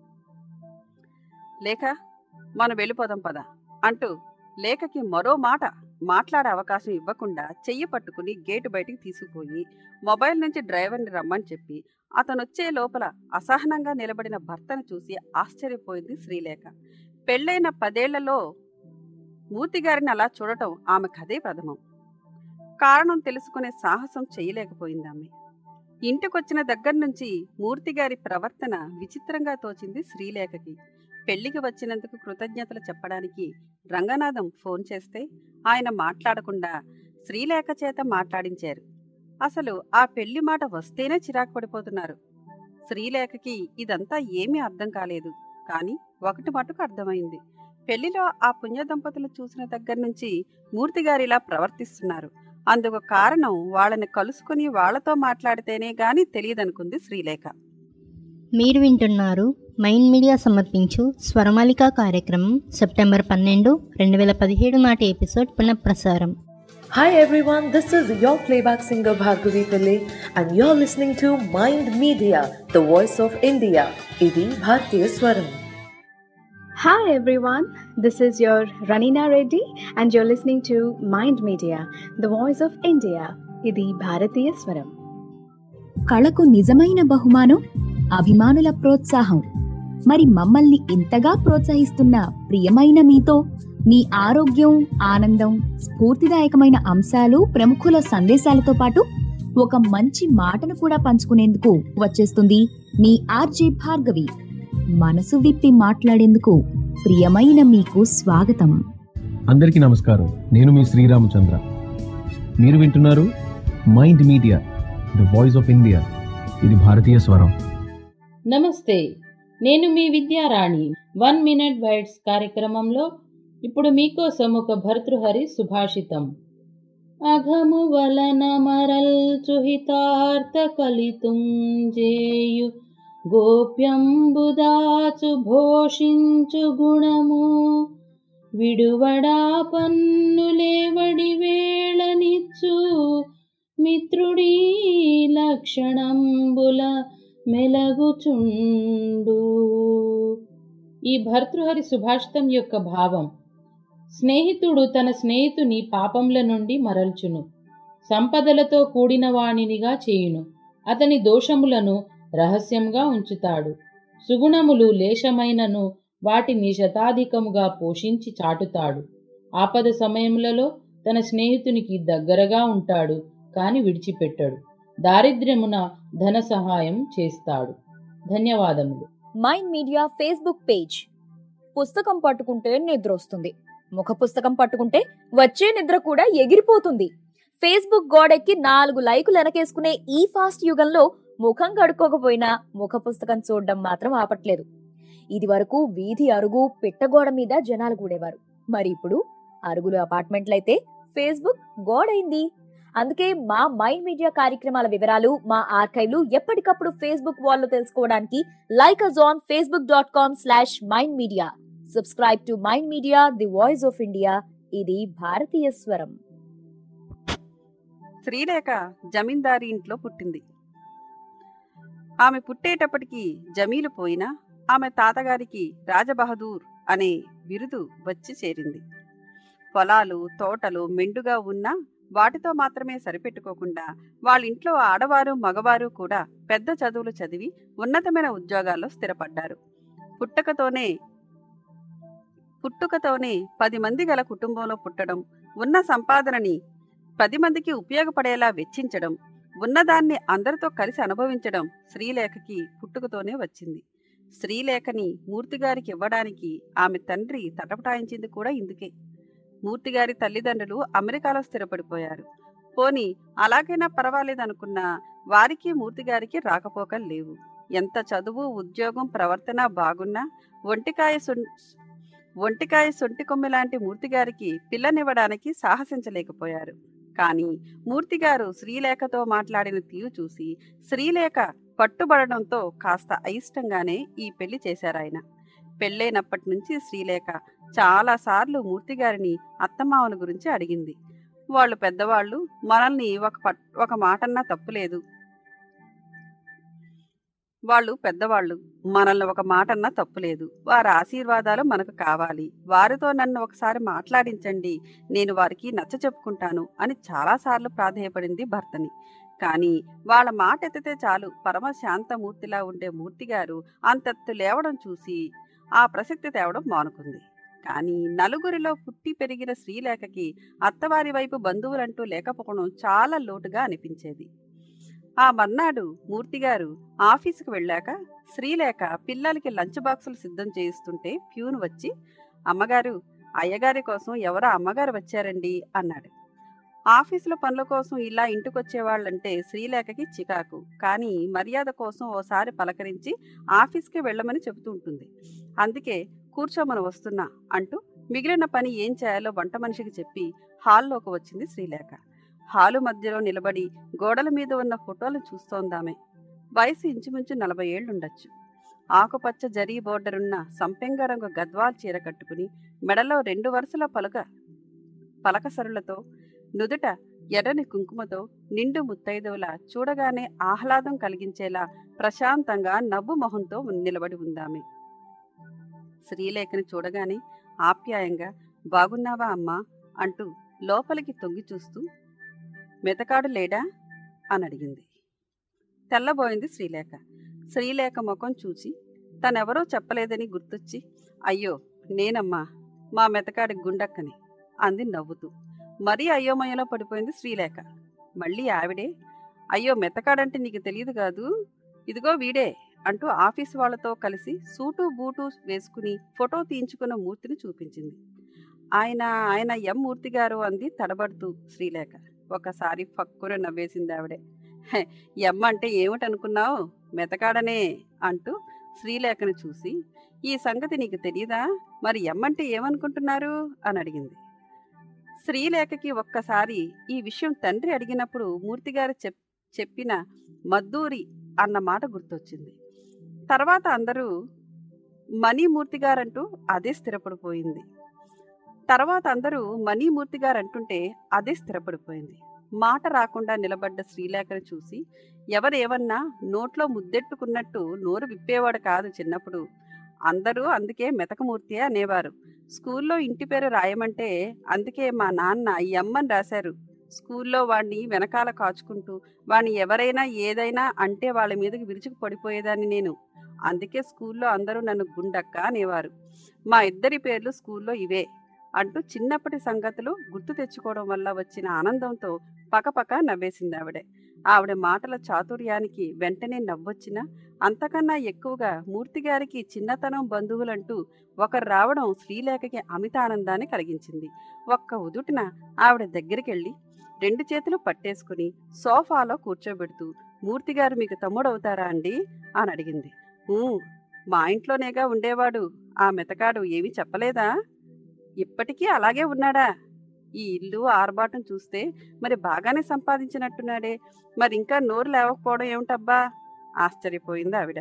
లేక మనం వెళ్ళిపోదాం పద అంటూ లేఖకి మరో మాట మాట్లాడే అవకాశం ఇవ్వకుండా చెయ్యి పట్టుకుని గేటు బయటికి తీసుకుపోయి మొబైల్ నుంచి డ్రైవర్ని రమ్మని చెప్పి అతను వచ్చే లోపల అసహనంగా నిలబడిన భర్తను చూసి ఆశ్చర్యపోయింది శ్రీలేఖ పెళ్ళైన పదేళ్లలో మూర్తిగారిని అలా చూడటం ఆమె కదే ప్రథమం కారణం తెలుసుకునే సాహసం చేయలేకపోయింది ఆమె ఇంటికొచ్చిన దగ్గర నుంచి మూర్తిగారి ప్రవర్తన విచిత్రంగా తోచింది శ్రీలేఖకి పెళ్లికి వచ్చినందుకు కృతజ్ఞతలు చెప్పడానికి రంగనాథం ఫోన్ చేస్తే ఆయన మాట్లాడకుండా శ్రీలేఖ చేత మాట్లాడించారు అసలు ఆ పెళ్లి మాట వస్తేనే చిరాకు పడిపోతున్నారు శ్రీలేఖకి ఇదంతా ఏమీ అర్థం కాలేదు కానీ ఒకటి మటుకు అర్థమైంది పెళ్లిలో ఆ పుణ్య దంపతులు చూసిన దగ్గర నుంచి మూర్తిగారిలా ప్రవర్తిస్తున్నారు అందుకు కారణం వాళ్ళని కలుసుకుని వాళ్లతో మాట్లాడితేనే గాని తెలియదనుకుంది శ్రీలేఖ మీరు వింటున్నారు మైండ్ మీడియా సమర్పించు స్వరమాలిక కార్యక్రమం సెప్టెంబర్ పన్నెండు రెండు వేల పదిహేడు నాటి ఎపిసోడ్ పునఃప్రసారం Hi everyone, this is your playback singer Bhargavi Pillai and you're listening to Mind Media, the voice of India. Idi Bhartiya Swaram. Hi everyone, this is your Ranina Reddy and you're listening to Mind Media, the voice of India. ఇది భారతీయ స్వరం కళకు నిజమైన బహుమానం అభిమానుల ప్రోత్సాహం మరి మమ్మల్ని ఇంతగా ప్రోత్సహిస్తున్న ప్రియమైన మీతో మీ ఆరోగ్యం ఆనందం స్ఫూర్తిదాయకమైన అంశాలు ప్రముఖుల సందేశాలతో పాటు ఒక మంచి మాటను కూడా పంచుకునేందుకు వచ్చేస్తుంది మీ ఆర్జే భార్గవి మనసు విప్పి మాట్లాడేందుకు ప్రియమైన మీకు స్వాగతం అందరికీ నమస్కారం నేను మీ శ్రీరామచంద్ర మీరు వింటున్నారు Mind Media the voice of India ఇది భారతీయ స్వరం నమస్తే నేను మీ విద్యారాణి వన్ మినిట్ బైట్స్ కార్యక్రమంలో ఇప్పుడు మీకోసం ఒక భర్తృహరి సుభాషితం అఘము వలన మరల్చుహితార్థ కలితుంజేయు గోప్యంబుదాచు భోషించు గుణము విడువడా పన్నులేవడి వేళనిచ్చు మిత్రుడీ లక్షణంబుల మెలగుచుండు ఈ భర్తృహరి సుభాషితం యొక్క భావం స్నేహితుడు తన స్నేహితుని పాపంల నుండి మరల్చును సంపదలతో కూడిన వాణినిగా చేయును అతని దోషములను రహస్యంగా ఉంచుతాడు సుగుణములు లేశమైనను వాటిని శతాధికముగా పోషించి చాటుతాడు ఆపద సమయములలో తన స్నేహితునికి దగ్గరగా ఉంటాడు కాని విడిచిపెట్టడు దారిద్ర్యమున ధన సహాయం చేస్తాడు ధన్యవాదములు మైండ్ మీడియా ఫేస్బుక్ పేజ్ పుస్తకం పట్టుకుంటే నిద్ర వస్తుంది ముఖ పుస్తకం పట్టుకుంటే వచ్చే నిద్ర కూడా ఎగిరిపోతుంది ఫేస్బుక్ గోడెక్కి నాలుగు లైకులు వెనకేసుకునే ఈ ఫాస్ట్ యుగంలో ముఖం కడుక్కోకపోయినా ముఖ పుస్తకం చూడడం మాత్రం ఆపట్లేదు ఇది వరకు వీధి అరుగు పిట్టగోడ మీద జనాలు కూడేవారు మరి ఇప్పుడు అరుగులు అపార్ట్మెంట్లయితే ఫేస్బుక్ గోడైంది అందుకే మా మైండ్ మీడియా కార్యక్రమాల వివరాలు మా ఆర్కైవ్లు ఎప్పటికప్పుడు ఫేస్బుక్ వాల్లో తెలుసుకోవడానికి like us on Facebook dot com slash Mind Media subscribe to Mind Media the voice of India ఇది భారతీయ స్వరం శ్రీరేఖ జమీందారీ ఇంట్లో పుట్టింది ఆమె పుట్టేటప్పటికి జమీలు పోయినా ఆమె తాతగారికి రాజబహదూర్ అనే బిరుదు వచ్చి చేరింది పొలాలు తోటలు మెండుగా ఉన్నా వాటితో మాత్రమే సరిపెట్టుకోకుండా వాళ్ళ ఇంట్లో ఆడవారు మగవారు కూడా పెద్ద చదువులు చదివి ఉన్నతమైన ఉద్యోగాల్లో స్థిరపడ్డారు పుట్టకతోనే పుట్టుకతోనే పది మంది గల కుటుంబంలో పుట్టడం ఉన్న సంపాదనని పది మందికి ఉపయోగపడేలా వెచ్చించడం ఉన్నదాన్ని అందరితో కలిసి అనుభవించడం శ్రీలేఖకి పుట్టుకతోనే వచ్చింది శ్రీలేఖని మూర్తిగారికి ఇవ్వడానికి ఆమె తండ్రి తటపటాయించింది కూడా ఇందుకే మూర్తిగారి తల్లిదండ్రులు అమెరికాలో స్థిరపడిపోయారు పోని అలాగైనా పర్వాలేదనుకున్నా వారికి మూర్తిగారికి రాకపోకలు లేవు ఎంత చదువు ఉద్యోగం ప్రవర్తన బాగున్నా ఒంటికాయ సొం- ఒంటికాయ సొంటి కొమ్మె లాంటి మూర్తిగారికి పిల్లనివ్వడానికి సాహసించలేకపోయారు కానీ మూర్తిగారు శ్రీలేఖతో మాట్లాడిన తీరు చూసి శ్రీలేఖ పట్టుబడడంతో కాస్త అయిష్టంగానే ఈ పెళ్లి చేశారాయన పెళ్ళైనప్పటి నుంచి శ్రీలేఖ చాలాసార్లు మూర్తిగారిని అత్తమామల గురించి అడిగింది వాళ్ళు పెద్దవాళ్ళు మనల్ని ఒక పట్ ఒక మాటన్నా తప్పులేదు వాళ్ళు పెద్దవాళ్ళు మనల్ని ఒక మాటన్నా తప్పులేదు వారి ఆశీర్వాదాలు మనకు కావాలి వారితో నన్ను ఒకసారి మాట్లాడించండి నేను వారికి నచ్చ చెప్పుకుంటాను అని చాలాసార్లు ప్రాధేయపడింది భర్తని కానీ వాళ్ళ మాట ఎత్తితే చాలు పరమ శాంతమూర్తిలా ఉండే మూర్తిగారు అంతెత్తు లేవడం చూసి ఆ ప్రసక్తి తేవడం మానుకుంది కానీ నలుగురిలో పుట్టి పెరిగిన శ్రీలేఖకి అత్తవారి వైపు బంధువులంటూ లేకపోవడం చాలా లోటుగా అనిపించేది ఆ మర్నాడు మూర్తిగారు ఆఫీసుకు వెళ్ళాక శ్రీలేఖ పిల్లలకి లంచ్ బాక్సులు సిద్ధం చేయిస్తుంటే ప్యూన్ వచ్చి అమ్మగారు అయ్యగారి కోసం ఎవరో అమ్మగారు వచ్చారండి అన్నాడు ఆఫీసుల పనుల కోసం ఇలా ఇంటికొచ్చేవాళ్ళంటే శ్రీలేఖకి చికాకు కానీ మర్యాద కోసం ఓసారి పలకరించి ఆఫీస్కి వెళ్ళమని చెబుతూ ఉంటుంది అందుకే కూర్చోమని వస్తున్నా అంటూ మిగిలిన పని ఏం చేయాలో వంట మనిషికి చెప్పి హాల్లోకి వచ్చింది శ్రీలేఖ హాలు మధ్యలో నిలబడి గోడల మీద ఉన్న ఫోటోలు చూస్తోందామె వయసు ఇంచుమించు నలభై ఏళ్లుండొచ్చు ఆకుపచ్చ జరీ బోర్డరున్న సంపెంగ రంగు గద్వాల్ చీర కట్టుకుని మెడలో రెండు వరుసల పలక పలకసరులతో నుదుట ఎర్రని కుంకుమతో నిండు ముత్తైదువులా చూడగానే ఆహ్లాదం కలిగించేలా ప్రశాంతంగా నవ్వు మొహంతో నిలబడి ఉందామె శ్రీలేఖని చూడగానే ఆప్యాయంగా బాగున్నావా అమ్మా అంటూ లోపలికి తొంగి చూస్తూ మెతకాడు లేడా అని అడిగింది తెల్లబోయింది శ్రీలేఖ శ్రీలేఖ ముఖం చూసి తనెవరో చెప్పలేదని గుర్తొచ్చి అయ్యో నేనమ్మా మా మెతకాడి గుండక్కని అంది నవ్వుతూ మరీ అయోమయంలో పడిపోయింది శ్రీలేఖ మళ్ళీ ఆవిడే అయ్యో మెతకాడంటే నీకు తెలియదు కాదు ఇదిగో వీడే అంటూ ఆఫీస్ వాళ్ళతో కలిసి సూటు బూటు వేసుకుని ఫోటో తీయించుకున్న మూర్తిని చూపించింది ఆయన ఆయన ఎం మూర్తి గారు అంది తడబడుతూ శ్రీలేఖ ఒకసారి పక్కున నవ్వేసింది ఆవిడే "హె, ఎమ్మ అంటే ఏమిటనుకున్నావు మెతకాడనే అంటూ శ్రీలేఖను చూసి ఈ సంగతి నీకు తెలియదా మరి ఎమ్మంటే ఏమనుకుంటున్నారు అని అడిగింది శ్రీలేఖకి ఒక్కసారి ఈ విషయం తండ్రి అడిగినప్పుడు మూర్తిగారు చెప్ చెప్పిన మద్దూరి అన్న మాట గుర్తొచ్చింది తర్వాత అందరూ మణిమూర్తి గారంటూ అదే స్థిరపడిపోయింది తర్వాత అందరూ మణిమూర్తి గారు అంటుంటే అదే స్థిరపడిపోయింది మాట రాకుండా నిలబడ్డ శ్రీలేఖను చూసి ఎవరేమన్నా నోట్లో ముద్దెట్టుకున్నట్టు నోరు విప్పేవాడు కాదు చిన్నప్పుడు అందరూ అందుకే మెతకమూర్తి అనేవారు స్కూల్లో ఇంటి పేరు రాయమంటే అందుకే మా నాన్న ఈ అమ్మని రాశారు స్కూల్లో వాడిని వెనకాల కాచుకుంటూ వాడిని ఎవరైనా ఏదైనా అంటే వాళ్ళ మీదకి విరుచుకు పడిపోయేదాన్ని నేను అందుకే స్కూల్లో అందరూ నన్ను గుండక్క అనేవారు మా ఇద్దరి పేర్లు స్కూల్లో ఇవే అంటూ చిన్నప్పటి సంగతులు గుర్తు తెచ్చుకోవడం వల్ల వచ్చిన ఆనందంతో పకపక నవ్వేసింది ఆవిడ ఆవిడ మాటల చాతుర్యానికి వెంటనే నవ్వొచ్చినా అంతకన్నా ఎక్కువగా మూర్తిగారికి చిన్నతనం బంధువులంటూ ఒకరు రావడం శ్రీలేఖకి అమిత ఆనందాన్ని కలిగించింది ఒక్క ఉదుటిన ఆవిడ దగ్గరికి వెళ్ళి రెండు చేతులు పట్టేసుకుని సోఫాలో కూర్చోబెడుతూ మూర్తిగారు మీకు తమ్ముడవుతారా అండి అని అడిగింది "ఊ, మా ఇంట్లోనేగా ఉండేవాడు ఆ మెతకాడు ఏమీ చెప్పలేదా ఇప్పటికీ అలాగే ఉన్నాడా ఈ ఇల్లు ఆర్బాటం చూస్తే మరి బాగానే సంపాదించినట్టున్నాడే మరి ఇంకా నోరు లేవకపోవడం ఏమిటబ్బా ఆశ్చర్యపోయింది ఆవిడ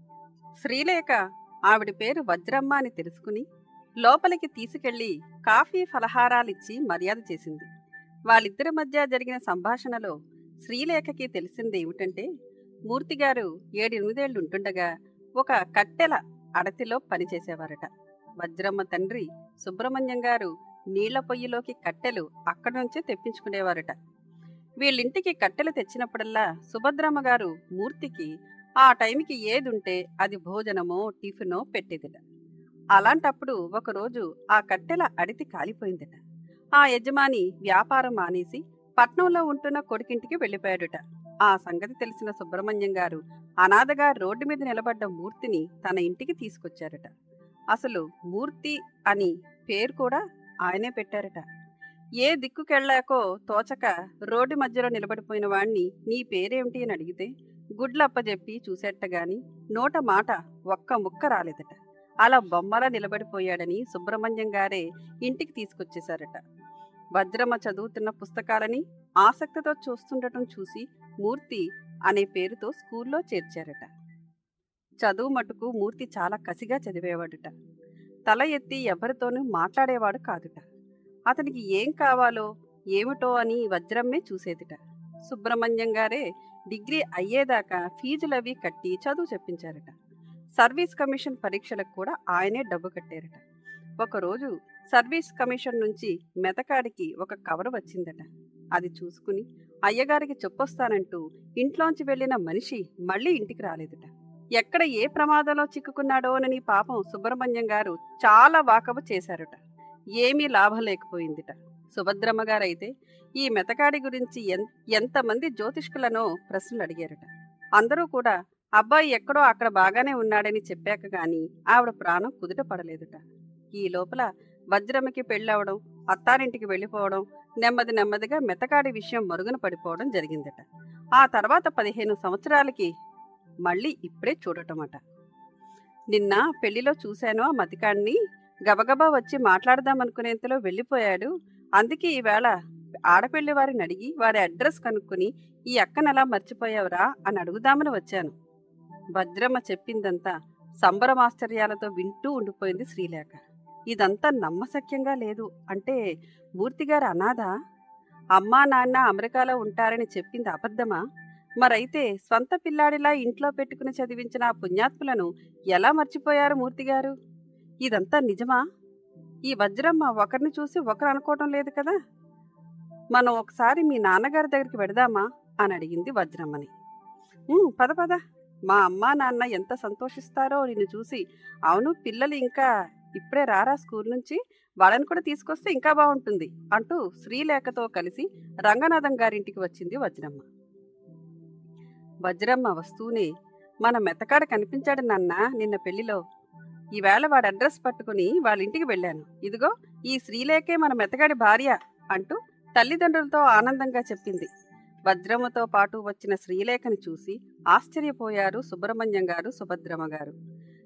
శ్రీలేఖ ఆవిడ పేరు వజ్రమ్మ అని తెలుసుకుని లోపలికి తీసుకెళ్లి కాఫీ ఫలహారాలిచ్చి మర్యాద చేసింది వాళ్ళిద్దరి మధ్య జరిగిన సంభాషణలో శ్రీలేఖకి తెలిసింది ఏమిటంటే మూర్తిగారు ఏడెనిమిదేళ్లు ఉంటుండగా ఒక కట్టెల అడతిలో పనిచేసేవారట వజ్రమ్మ తండ్రి సుబ్రహ్మణ్యం గారు నీళ్ల పొయ్యిలోకి కట్టెలు అక్కడి నుంచే తెప్పించుకునేవారట వీళ్ళింటికి కట్టెలు తెచ్చినప్పుడల్లా సుభద్రమ్మ గారు మూర్తికి ఆ టైంకి ఏదుంటే అది భోజనమో టిఫినో పెట్టేదిట అలాంటప్పుడు ఒకరోజు ఆ కట్టెల అడితి కాలిపోయిందట ఆ యజమాని వ్యాపారం మానేసి పట్నంలో ఉంటున్న కొడుకింటికి వెళ్ళిపోయాడుట ఆ సంగతి తెలిసిన సుబ్రహ్మణ్యం గారు అనాథగా రోడ్డు మీద నిలబడ్డ మూర్తిని తన ఇంటికి తీసుకొచ్చారట అసలు మూర్తి అని పేరు కూడా ఆయనే పెట్టారట ఏ దిక్కుకెళ్ళాకో తోచక రోడ్డు మధ్యలో నిలబడిపోయిన వాణ్ణి నీ పేరేమిటి అని అడిగితే గుడ్లప్పజెప్పి చూసేట గాని నోట మాట ఒక్క ముక్క రాలేదట అలా బొమ్మలా నిలబడిపోయాడని సుబ్రహ్మణ్యం గారే ఇంటికి తీసుకొచ్చేశారట వజ్రమ్మ చదువుతున్న పుస్తకాలని ఆసక్తితో చూస్తుండటం చూసి మూర్తి అనే పేరుతో స్కూల్లో చేర్చారట చదువు మటుకు మూర్తి చాలా కసిగా చదివేవాడుట తల ఎత్తి ఎవరితోనూ మాట్లాడేవాడు కాదుట అతనికి ఏం కావాలో ఏమిటో అని వజ్రమ్మే చూసేదిట సుబ్రహ్మణ్యం గారే డిగ్రీ అయ్యేదాకా ఫీజులవి కట్టి చదువు చెప్పించారట సర్వీస్ కమిషన్ పరీక్షలకు కూడా ఆయనే డబ్బు కట్టారట ఒకరోజు సర్వీస్ కమిషన్ నుంచి మెతకాడికి ఒక కవర్ వచ్చిందట అది చూసుకుని అయ్యగారికి చెప్పొస్తానంటూ ఇంట్లోంచి వెళ్ళిన మనిషి మళ్ళీ ఇంటికి రాలేదట ఎక్కడ ఏ ప్రమాదంలో చిక్కుకున్నాడోనని పాపం సుబ్రహ్మణ్యం గారు చాలా వాకబు చేశారట ఏమీ లాభం లేకపోయిందిట సుభద్రమ్మ గారైతే ఈ మెతకాడి గురించి ఎన్ ఎంతమంది జ్యోతిష్కులనో ప్రశ్నలు అడిగారట అందరూ కూడా అబ్బాయి ఎక్కడో అక్కడ బాగానే ఉన్నాడని చెప్పాక గాని ఆవిడ ప్రాణం కుదుట పడలేదుట ఈ లోపల వజ్రమ్మకి పెళ్ళవడం అత్తారింటికి వెళ్ళిపోవడం నెమ్మది నెమ్మదిగా మెతకాడి విషయం మరుగున పడిపోవడం జరిగిందట ఆ తర్వాత పదిహేను సంవత్సరాలకి మళ్ళీ ఇప్పుడే చూడటమట నిన్న పెళ్లిలో చూశాను ఆ మతికాడిని గబగబా వచ్చి మాట్లాడదామనుకునేంతలో వెళ్ళిపోయాడు అందుకే ఈవేళ ఆడపెళ్లి వారిని అడిగి వారి అడ్రస్ కనుక్కుని ఈ అక్కనెలా మర్చిపోయావురా అని అడుగుదామని వచ్చాను భద్రమ్మ చెప్పిందంతా సంబరమాశ్చర్యాలతో వింటూ ఉండిపోయింది శ్రీలేఖ ఇదంతా నమ్మశక్యంగా లేదు అంటే మూర్తిగారు అనాథ అమ్మా నాన్న అమెరికాలో ఉంటారని చెప్పింది అబద్ధమా మరైతే స్వంత పిల్లాడిలా ఇంట్లో పెట్టుకుని చదివించిన ఆ పుణ్యాత్ములను ఎలా మర్చిపోయారు మూర్తిగారు ఇదంతా నిజమా ఈ వజ్రమ్మ ఒకరిని చూసి ఒకరు అనుకోవటం లేదు కదా మనం ఒకసారి మీ నాన్నగారి దగ్గరికి వెడదామా అని అడిగింది వజ్రమ్మని "ఉమ్, పద పద మా అమ్మా నాన్న ఎంత సంతోషిస్తారో నిన్ను చూసి అవును పిల్లలు ఇంకా ఇప్పుడే రారా స్కూల్ నుంచి వాళ్ళని కూడా తీసుకొస్తే ఇంకా బాగుంటుంది అంటూ శ్రీలేఖతో కలిసి రంగనాథం గారింటికి వచ్చింది వజ్రమ్మ వజ్రమ్మ వస్తూనే మన మెతకాడ కనిపించాడు నాన్న నిన్న పెళ్లిలో ఈవేళ వాడి అడ్రస్ పట్టుకుని వాళ్ళ ఇంటికి వెళ్ళాను ఇదిగో ఈ శ్రీలేఖే మన మెతగాడి భార్య అంటూ తల్లిదండ్రులతో ఆనందంగా చెప్పింది వజ్రమ్మతో పాటు వచ్చిన శ్రీలేఖని చూసి ఆశ్చర్యపోయారు సుబ్రహ్మణ్యం గారు సుభద్రమ్మ గారు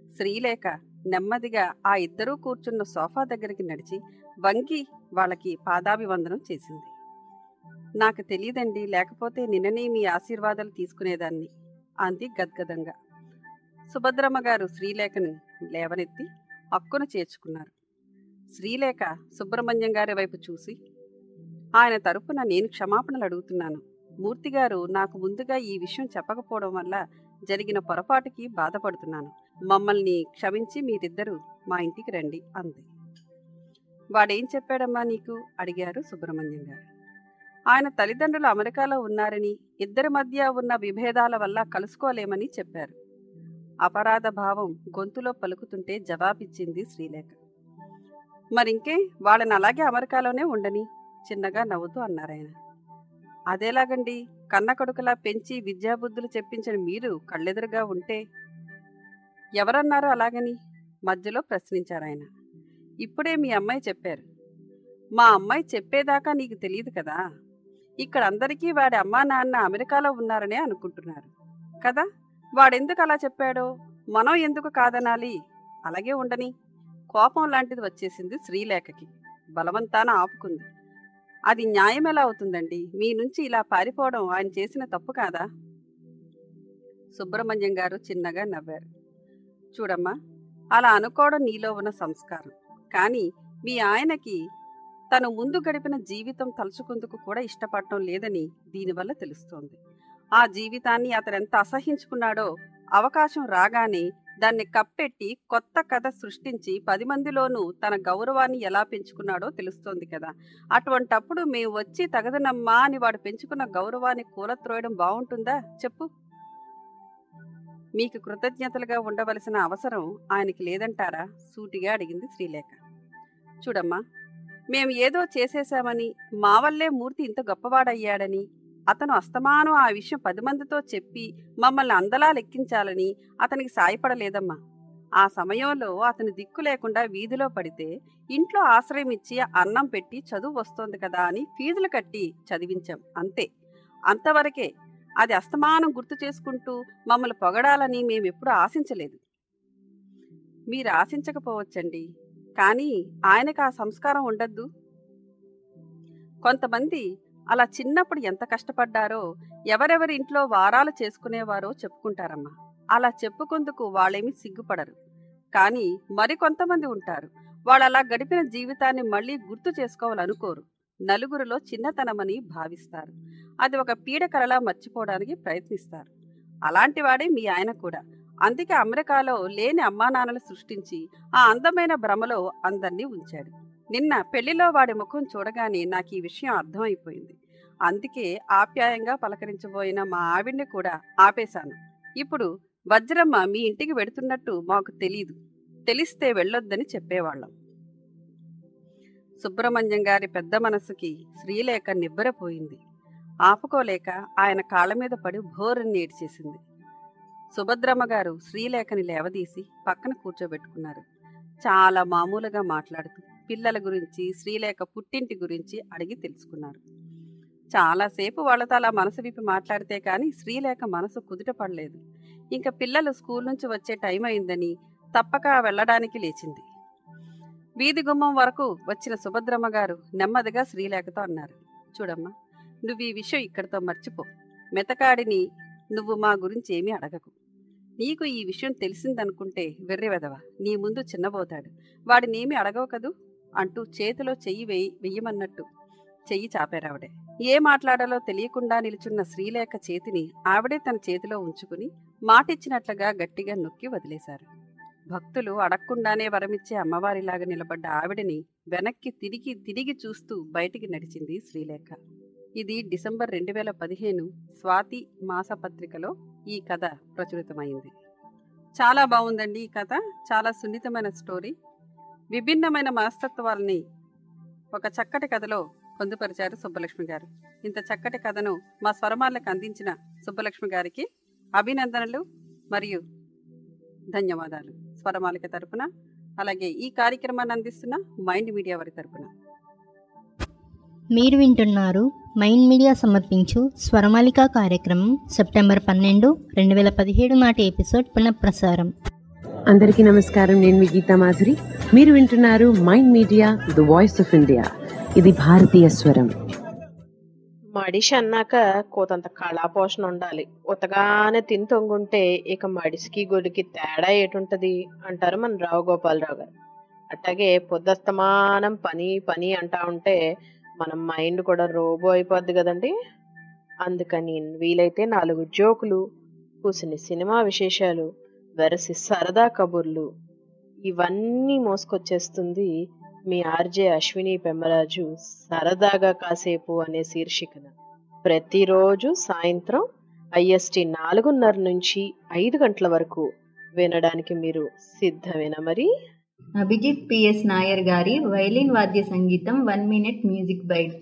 శ్రీలేఖ నెమ్మదిగా ఆ ఇద్దరూ కూర్చున్న సోఫా దగ్గరికి నడిచి వంగి వాళ్ళకి పాదాభివందనం చేసింది నాకు తెలియదండి లేకపోతే నిన్ననే మీ ఆశీర్వాదాలు తీసుకునేదాన్ని అంది గద్గదంగా సుభద్రమ్మ గారు శ్రీలేఖను లేవనెత్తి అక్కున చేర్చుకున్నారు శ్రీలేఖ సుబ్రహ్మణ్యం గారి వైపు చూసి ఆయన తరపున నేను క్షమాపణలు అడుగుతున్నాను మూర్తిగారు నాకు ముందుగా ఈ విషయం చెప్పకపోవడం వల్ల జరిగిన పొరపాటుకి బాధపడుతున్నాను మమ్మల్ని క్షమించి మీరిద్దరూ మా ఇంటికి రండి అంది వాడేం చెప్పాడమ్మా నీకు అడిగారు సుబ్రహ్మణ్యం గారు ఆయన తల్లిదండ్రులు అమెరికాలో ఉన్నారని ఇద్దరి మధ్య ఉన్న విభేదాల వల్ల కలుసుకోలేమని చెప్పారు అపరాధ భావం గొంతులో పలుకుతుంటే జవాబిచ్చింది శ్రీలేఖ మరింకే వాళ్ళని అలాగే అమెరికాలోనే ఉండని చిన్నగా నవ్వుతూ అన్నారాయన అదేలాగండి కన్న కొడుకులా పెంచి విద్యాబుద్ధులు చెప్పించిన మీరు కళ్ళెదురుగా ఉంటే ఎవరన్నారు అలాగని మధ్యలో ప్రశ్నించారాయన ఇప్పుడే మీ అమ్మాయి చెప్పారు మా అమ్మాయి చెప్పేదాకా నీకు తెలియదు కదా ఇక్కడ అందరికీ వాడి అమ్మా నాన్న అమెరికాలో ఉన్నారనే అనుకుంటున్నారు కదా వాడెందుకు అలా చెప్పాడో మనం ఎందుకు కాదనాలి అలాగే ఉండని కోపం లాంటిది వచ్చేసింది శ్రీలేఖకి బలవంతాన ఆపుకుంది అది న్యాయం ఎలా అవుతుందండి మీ నుంచి ఇలా పారిపోవడం ఆయన చేసిన తప్పు కాదా సుబ్రహ్మణ్యం గారు చిన్నగా నవ్వారు చూడమ్మా అలా అనుకోవడం నీలో ఉన్న సంస్కారం కానీ మీ ఆయనకి తను ముందు గడిపిన జీవితం తలుచుకుందుకు కూడా ఇష్టపడటం లేదని దీనివల్ల తెలుస్తోంది ఆ జీవితాన్ని అతను ఎంత అసహించుకున్నాడో అవకాశం రాగానే దాన్ని కప్పెట్టి కొత్త కథ సృష్టించి పది మందిలోనూ తన గౌరవాన్ని ఎలా పెంచుకున్నాడో తెలుస్తోంది కదా అటువంటప్పుడు మేము వచ్చి తగదనమ్మా అని వాడు పెంచుకున్న గౌరవాన్ని కూలత్రోయడం బాగుంటుందా చెప్పు మీకు కృతజ్ఞతలుగా ఉండవలసిన అవసరం ఆయనకి లేదంటారా సూటిగా అడిగింది శ్రీలేఖ చూడమ్మా మేము ఏదో చేసేశామని మా వల్లే మూర్తి ఇంత గొప్పవాడయ్యాడని అతను అస్తమానం ఆ విషయం పది మందితో చెప్పి మమ్మల్ని అందలా లెక్కించాలని అతనికి సాయపడలేదమ్మా ఆ సమయంలో అతని దిక్కు లేకుండా వీధిలో పడితే ఇంట్లో ఆశ్రయం ఇచ్చి అన్నం పెట్టి చదువు వస్తోంది కదా అని ఫీజులు కట్టి చదివించాం అంతే అంతవరకే అది అస్తమానం గుర్తు చేసుకుంటూ మమ్మల్ని పొగడాలని మేమెప్పుడు ఆశించలేదు మీరు ఆశించకపోవచ్చండి కానీ ఆయనకు ఆ సంస్కారం ఉండద్దు కొంతమంది అలా చిన్నప్పుడు ఎంత కష్టపడ్డారో ఎవరెవరి ఇంట్లో వారాలు చేసుకునేవారో చెప్పుకుంటారమ్మా అలా చెప్పుకుందుకు వాళ్ళేమీ సిగ్గుపడరు కానీ మరికొంతమంది ఉంటారు వాళ్ళు అలా గడిపిన జీవితాన్ని మళ్ళీ గుర్తు చేసుకోవాలనుకోరు నలుగురిలో చిన్నతనమని భావిస్తారు అది ఒక పీడకలలా మర్చిపోవడానికి ప్రయత్నిస్తారు అలాంటి వాడే మీ ఆయన కూడా అందుకే అమెరికాలో లేని అమ్మానాన్నలు సృష్టించి ఆ అందమైన భ్రమలో అందరినీ ఉంచాడు నిన్న పెళ్లిలో వాడి ముఖం చూడగానే నాకు ఈ విషయం అర్థమైపోయింది అందుకే ఆప్యాయంగా పలకరించబోయిన మా ఆవిడ్ని కూడా ఆపేశాను ఇప్పుడు వజ్రమ్మ మీ ఇంటికి వెడుతున్నట్టు మాకు తెలీదు తెలిస్తే వెళ్ళొద్దని చెప్పేవాళ్ళం సుబ్రహ్మణ్యం గారి పెద్ద మనసుకి శ్రీలేఖ నిబ్బరపోయింది ఆపుకోలేక ఆయన కాళ్ళ మీద పడి భోరని ఏడ్చేసింది సుభద్రమ్మ గారు శ్రీలేఖని లేవదీసి పక్కన కూర్చోబెట్టుకున్నారు చాలా మామూలుగా మాట్లాడుతూ పిల్లల గురించి శ్రీలేఖ పుట్టింటి గురించి అడిగి తెలుసుకున్నారు చాలాసేపు వాళ్ళతో అలా మనసు విప్పి మాట్లాడితే కానీ శ్రీలేఖ మనసు కుదుట పడలేదు ఇంకా పిల్లలు స్కూల్ నుంచి వచ్చే టైం అయిందని తప్పక వెళ్ళడానికి లేచింది వీధి గుమ్మం వరకు వచ్చిన సుభద్రమ్మ గారు నెమ్మదిగా శ్రీలేఖతో అన్నారు చూడమ్మా నువ్వు ఈ విషయం ఇక్కడితో మర్చిపో మెతకాడిని నువ్వు మా గురించి ఏమీ అడగకు నీకు ఈ విషయం తెలిసిందనుకుంటే వెర్రివెదవ నీ ముందు చిన్నబోతాడు వాడినేమీ అడగవు కదూ అంటూ చేతిలో చెయ్యి వేయి వెయ్యమన్నట్టు చెయ్యి చాపారావిడే ఏ మాట్లాడాలో తెలియకుండా నిలుచున్న శ్రీలేఖ చేతిని ఆవిడే తన చేతిలో ఉంచుకుని మాటిచ్చినట్లుగా గట్టిగా నొక్కి వదిలేశారు భక్తులు అడగకుండానే వరమిచ్చే అమ్మవారిలాగా నిలబడ్డ ఆవిడని వెనక్కి తిరిగి తిరిగి చూస్తూ బయటికి నడిచింది శ్రీలేఖ ఇది డిసెంబర్ రెండు వేల పదిహేను స్వాతి మాసపత్రికలో ఈ కథ ప్రచురితమైంది చాలా బాగుందండి ఈ కథ చాలా సున్నితమైన స్టోరీ విభిన్నమైన మనస్తత్వాలని ఒక చక్కటి కథలో పొందుపరిచారు సుబ్బలక్ష్మి గారు ఇంత చక్కటి కథను మా స్వరమాలకు అందించిన సుబ్బలక్ష్మి గారికి అభినందనలు మరియు ధన్యవాదాలు స్వరమాలిక తరపున అలాగే ఈ కార్యక్రమాన్ని అందిస్తున్న మైండ్ మీడియా వారి తరపున మీరు వింటున్నారు మైండ్ మీడియా సమర్పించు స్వరమాలిక కార్యక్రమం సెప్టెంబర్ పన్నెండు రెండు వేల పదిహేడు నాటి ఎపిసోడ్ పునఃప్రసారం అందరికీ నమస్కారం నేను మీ గీతా మాధురి మీరు వింటున్నారు Mind Media the voice of India ఇది భారతీయ స్వరం మడిషి అన్నాక కోతంత కళాపోషణ ఉండాలి ఉతగానే తిని తొంగుంటే ఇక మడిసికి గొడికి తేడా ఏటుంటది అంటారు మన రావు గోపాలరావు గారు అట్లాగే పొద్దస్తమానం పని పని అంటా ఉంటే మన మైండ్ కూడా రోబో అయిపోద్ది కదండి అందుకని వీలైతే నాలుగు జోకులు కూసిన సినిమా విశేషాలు వెరసి సరదా కబుర్లు ఇవన్నీ మోసుకొచ్చేస్తుంది మీ ఆర్జే అశ్విని పెమ్మరాజు సరదాగా కాసేపు అనే శీర్షికన ప్రతిరోజు సాయంత్రం ఐఎస్టి నాలుగున్నర నుంచి ఐదు గంటల వరకు వినడానికి మీరు సిద్ధమేనా మరి అభిజిత్ పిఎస్ నాయర్ గారి వైలిన్ వాద్య సంగీతం one minute music bite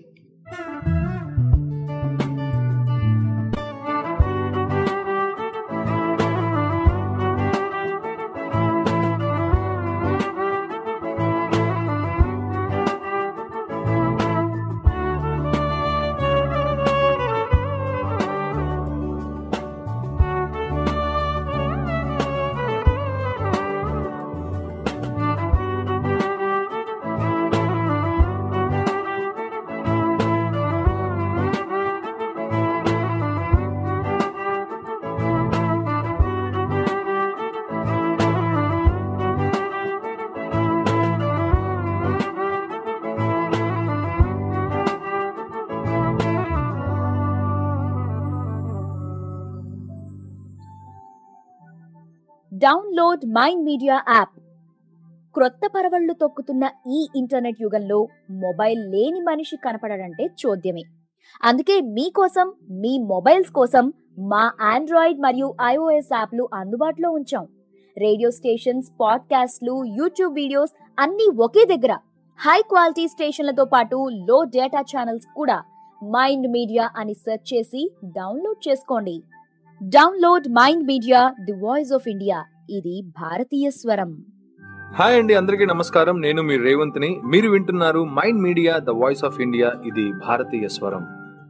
download Mind Media app క్రొత్త పరవళ్లు తొక్కుతున్న ఈ ఇంటర్నెట్ యుగంలో మొబైల్ లేని మనిషి కనపడడంటే చూద్యమే అందుకే మీకోసం మీ మొబైల్స్ కోసం మా ఆండ్రాయిడ్ మరియు ఐఓఎస్ యాప్లు అందుబాటులో ఉంచాం రేడియో స్టేషన్స్ పాడ్కాస్ట్లు యూట్యూబ్ వీడియోస్ అన్నీ ఒకే దగ్గర హై క్వాలిటీ స్టేషన్లతో పాటు లో డేటా ఛానల్స్ కూడా మైండ్ మీడియా అని సెర్చ్ చేసి డౌన్లోడ్ చేసుకోండి download Mind Media the voice of India ఇది భారతీయ స్వరం హాయ్ అండి అందరికీ నమస్కారం నేను మీ రేవంత్ని మీరు వింటున్నారు Mind Media the voice of India ఇది భారతీయ స్వరం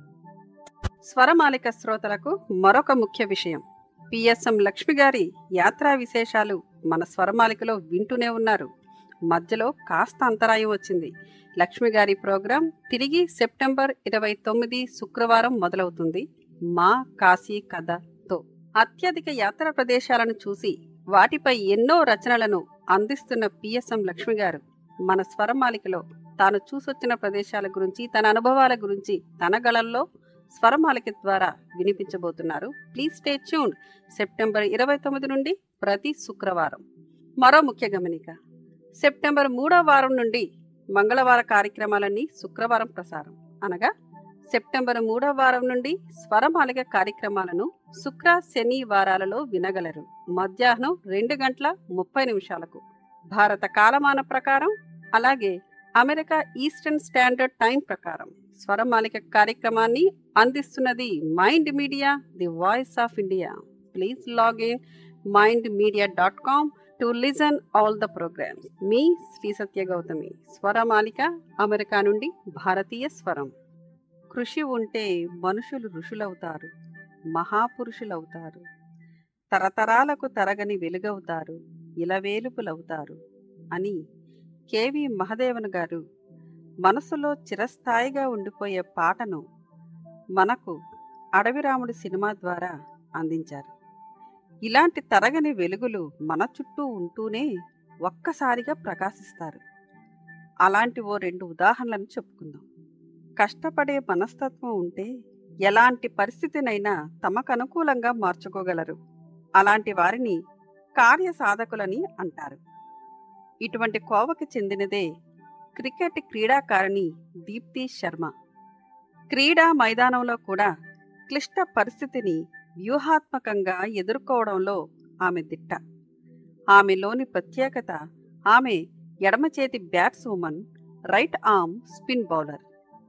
స్వరమాలిక శ్రోతలకు మరొక ముఖ్య విషయం పిఎస్ఎం లక్ష్మి గారి యాత్రా విశేషాలు మన స్వరమాలికలో వింటూనే ఉన్నారు మధ్యలో కాస్త అంతరాయం వచ్చింది లక్ష్మి గారి ప్రోగ్రాం తిరిగి సెప్టెంబర్ ఇరవై తొమ్మిది శుక్రవారం మొదలవుతుంది మా కాశీ కథతో అత్యధిక యాత్రా ప్రదేశాలను చూసి వాటిపై ఎన్నో రచనలను అందిస్తున్న పిఎస్ఎం లక్ష్మి గారు మన స్వరమాలికలో తాను చూసొచ్చిన ప్రదేశాల గురించి తన అనుభవాల గురించి తన గళంలో స్వరమాలిక ద్వారా వినిపించబోతున్నారు ప్లీజ్ స్టే ట్యూన్ సెప్టెంబర్ ఇరవై తొమ్మిది నుండి ప్రతి శుక్రవారం మరో ముఖ్య గమనిక సెప్టెంబర్ మూడో వారం నుండి మంగళవార కార్యక్రమాలన్నీ శుక్రవారం ప్రసారం అనగా సెప్టెంబర్ మూడో వారం నుండి స్వరమాలిక కార్యక్రమాలను శుక్ర శని వారాలలో వినగలరు మధ్యాహ్నం రెండు గంటల ముప్పై నిమిషాలకు భారత కాలమాన ప్రకారం అలాగే అమెరికా ఈస్టర్న్ స్టాండర్డ్ టైం ప్రకారం స్వరమాలిక కార్యక్రమాన్ని అందిస్తున్నది Mind Media the voice of India please login Mind Media dot com to listen all the programs మీ శ్రీ సత్య గౌతమి స్వరమాలిక అమెరికా నుండి భారతీయ స్వరం కృషి ఉంటే మనుషులు ఋషులవుతారు మహాపురుషులవుతారు తరతరాలకు తరగని వెలుగవుతారు ఇలవేలుపులవుతారు అని కేవి మహదేవన్ గారు మనసులో చిరస్థాయిగా ఉండిపోయే పాటను మనకు అడవిరాముడి సినిమా ద్వారా అందించారు ఇలాంటి తరగని వెలుగులు మన చుట్టూ ఉంటూనే ఒక్కసారిగా ప్రకాశిస్తారు అలాంటి ఓ రెండు ఉదాహరణలను చెప్పుకుందాం కష్టపడే మనస్తత్వం ఉంటే ఎలాంటి పరిస్థితినైనా తమకు అనుకూలంగా మార్చుకోగలరు అలాంటి వారిని కార్యసాధకులని అంటారు ఇటువంటి కోవకి చెందినదే క్రికెట్ క్రీడాకారిణి దీప్తి శర్మ క్రీడా మైదానంలో కూడా క్లిష్ట పరిస్థితిని వ్యూహాత్మకంగా ఎదుర్కోవడంలో ఆమె దిట్ట ఆమెలోని ప్రత్యేకత ఆమె ఎడమ చేతి batswoman right arm spin bowler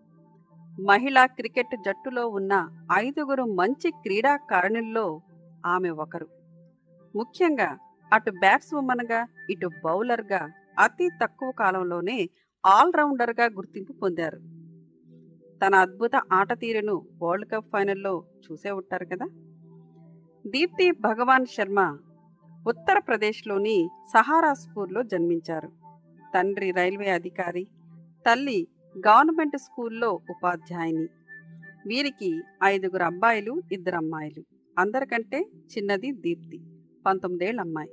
మహిళా క్రికెట్ జట్టులో ఉన్న ఐదుగురు మంచి క్రీడాకారిణుల్లో ఆమె ఒకరు ముఖ్యంగా అటు బ్యాట్స్ ఉమన్గా ఇటు బౌలర్గా అతి తక్కువ కాలంలోనే ఆల్రౌండర్గా గుర్తింపు పొందారు తన అద్భుత ఆట తీరును వరల్డ్ కప్ ఫైనల్లో చూసే ఉంటారు కదా దీప్తి భగవాన్ శర్మ ఉత్తరప్రదేశ్లోని సహారాస్పూర్లో జన్మించారు తండ్రి రైల్వే అధికారి తల్లి గవర్నమెంట్ స్కూల్లో ఉపాధ్యాయుని వీరికి ఐదుగురు అబ్బాయిలు ఇద్దరు అమ్మాయిలు అందరికంటే చిన్నది దీప్తి పంతొమ్మిదేళ్ళ అమ్మాయి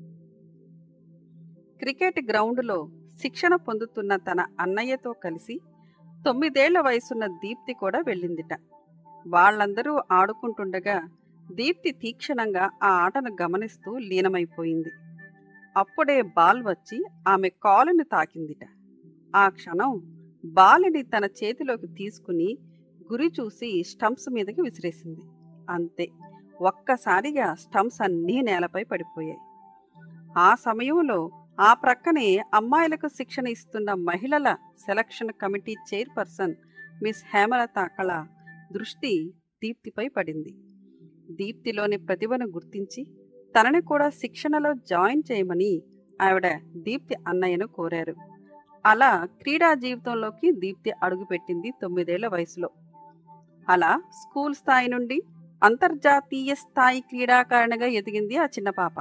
క్రికెట్ గ్రౌండ్లో శిక్షణ పొందుతున్న తన అన్నయ్యతో కలిసి తొమ్మిదేళ్ల వయసున్న దీప్తి కూడా వెళ్ళిందిట వాళ్ళందరూ ఆడుకుంటుండగా దీప్తి తీక్షణంగా ఆ ఆటను గమనిస్తూ లీనమైపోయింది అప్పుడే బాల్ వచ్చి ఆమె కాలుని తాకిందిట ఆ క్షణం బాలుని తన చేతిలోకి తీసుకుని గురి చూసి స్టంప్స్ మీదకి విసిరేసింది అంతే ఒక్కసారిగా స్టంప్స్ అన్నీ నేలపై పడిపోయాయి ఆ సమయంలో ఆ ప్రక్కనే అమ్మాయిలకు శిక్షణ ఇస్తున్న మహిళల selection committee chairperson miss Hemalatha Kala దృష్టి దీప్తిపై పడింది దీప్తిలోని ప్రతిభను గుర్తించి తనని కూడా శిక్షణలో జాయిన్ చేయమని ఆవిడ దీప్తి అన్నయ్యను కోరారు అలా క్రీడా జీవితంలోకి దీప్తి అడుగుపెట్టింది తొమ్మిదేళ్ల వయసులో అలా స్కూల్ స్థాయి నుండి అంతర్జాతీయ స్థాయి క్రీడాకారిణిగా ఎదిగింది ఆ చిన్న పాప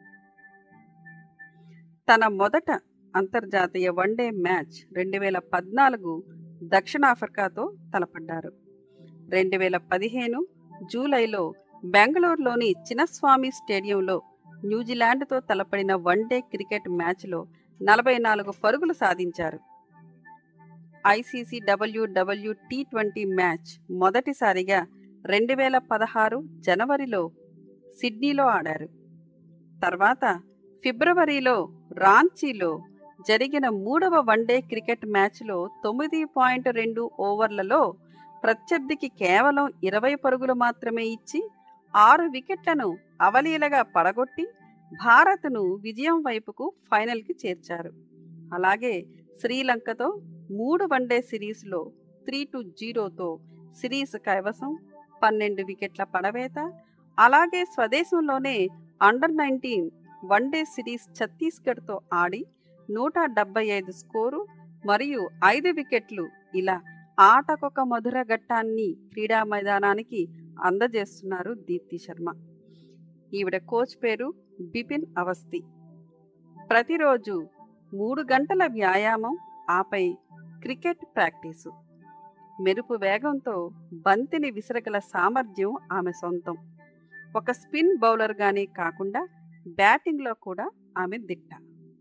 తన మొదట అంతర్జాతీయ వన్డే మ్యాచ్ రెండు వేల పద్నాలుగు దక్షిణాఫ్రికాతో తలపడ్డారు రెండు వేల పదిహేను జూలైలో బెంగళూరులోని చిన్నస్వామి స్టేడియంలో న్యూజిలాండ్తో తలపడిన వన్డే క్రికెట్ మ్యాచ్లో నలభై నాలుగు పరుగులు సాధించారు ICC WW T twenty match మొదటిసారిగా రెండు వేల పదహారు జనవరిలో సిడ్నీలో ఆడారు తర్వాత ఫిబ్రవరిలో రాంచీలో జరిగిన మూడవ వన్డే క్రికెట్ మ్యాచ్లో తొమ్మిది పాయింట్ రెండు ఓవర్లలో ప్రత్యర్థికి కేవలం ఇరవై పరుగులు మాత్రమే ఇచ్చి ఆరు వికెట్లను అవలీలగా పడగొట్టి భారత్ను విజయం వైపుకు ఫైనల్కి చేర్చారు అలాగే శ్రీలంకతో మూడు వన్డే సిరీస్లో త్రీ టు జీరోతో సిరీస్ కైవసం పన్నెండు వికెట్ల పడవేత అలాగే స్వదేశంలోనే అండర్ నైన్టీన్ వన్డే సిరీస్ ఛత్తీస్గఢ్తో ఆడి నూట డెబ్బై ఐదు స్కోరు మరియు ఐదు వికెట్లు ఇలా ఆటకొక మధుర ఘట్టాన్ని క్రీడా మైదానానికి అందజేస్తున్నారు దీప్తి శర్మ ఈవిడ కోచ్ పేరు బిపిన్ అవస్థి ప్రతిరోజు మూడు గంటల వ్యాయామం ఆపై క్రికెట్ ప్రాక్టీసు మెరుపు వేగంతో బంతిని విసరగల సామర్థ్యం ఆమె సొంతం ఒక స్పిన్ బౌలర్గానే కాకుండా బ్యాటింగ్లో కూడా ఆమె దిట్ట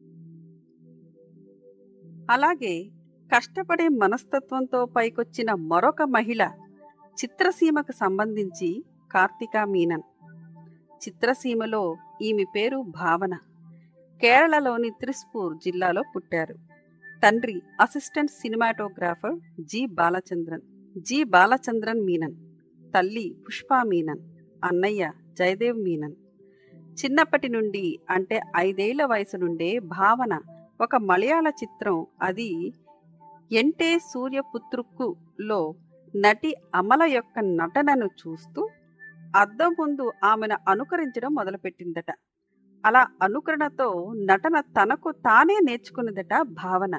అలాగే కష్టపడే మనస్తత్వంతో పైకొచ్చిన మరొక మహిళ చిత్రసీమకు సంబంధించి కార్తికా మీనన్ చిత్రసీమలో ఈమె పేరు భావన కేరళలోని త్రిస్పూర్ జిల్లాలో పుట్టారు తండ్రి assistant cinematographer G Balachandran G Balachandran Menon తల్లి పుష్పా మీనన్ అన్నయ్య జయదేవ్ మీనన్ చిన్నప్పటి నుండి అంటే ఐదేళ్ల వయసు నుండే భావన ఒక మలయాళ చిత్రం అది ఎంటే సూర్యపుత్రుక్కులో నటి అమల యొక్క నటనను చూస్తూ అద్దం ముందు ఆమెను అనుకరించడం మొదలుపెట్టిందట అలా అనుకరణతో నటన తనకు తానే నేర్చుకున్నదట భావన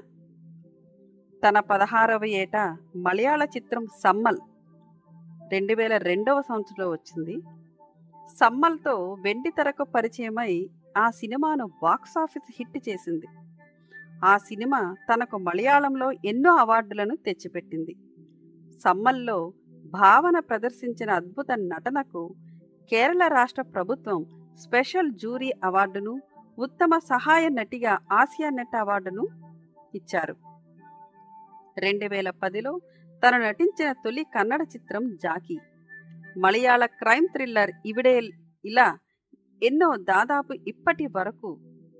తన పదహారవ ఏట మలయాళ చిత్రం సమ్మల్ రెండు వేల రెండవ సంవత్సరంలో వచ్చింది సమ్మల్తో వెండి తెరకు పరిచయమై ఆ సినిమాను బాక్సాఫీస్ హిట్ చేసింది ఆ సినిమా తనకు మలయాళంలో ఎన్నో అవార్డులను తెచ్చిపెట్టింది సమ్మల్లో భావన ప్రదర్శించిన అద్భుత నటనకు కేరళ రాష్ట్ర ప్రభుత్వం స్పెషల్ జూరీ అవార్డును ఉత్తమ సహాయ నటిగా ఆసియా నెట్ అవార్డును ఇచ్చారు రెండు వేల పదిలో తను నటించిన తొలి కన్నడ చిత్రం జాకీ మలయాళ క్రైమ్ థ్రిల్లర్ ఇవిడే ఇలా ఎన్నో దాదాపు ఇప్పటి వరకు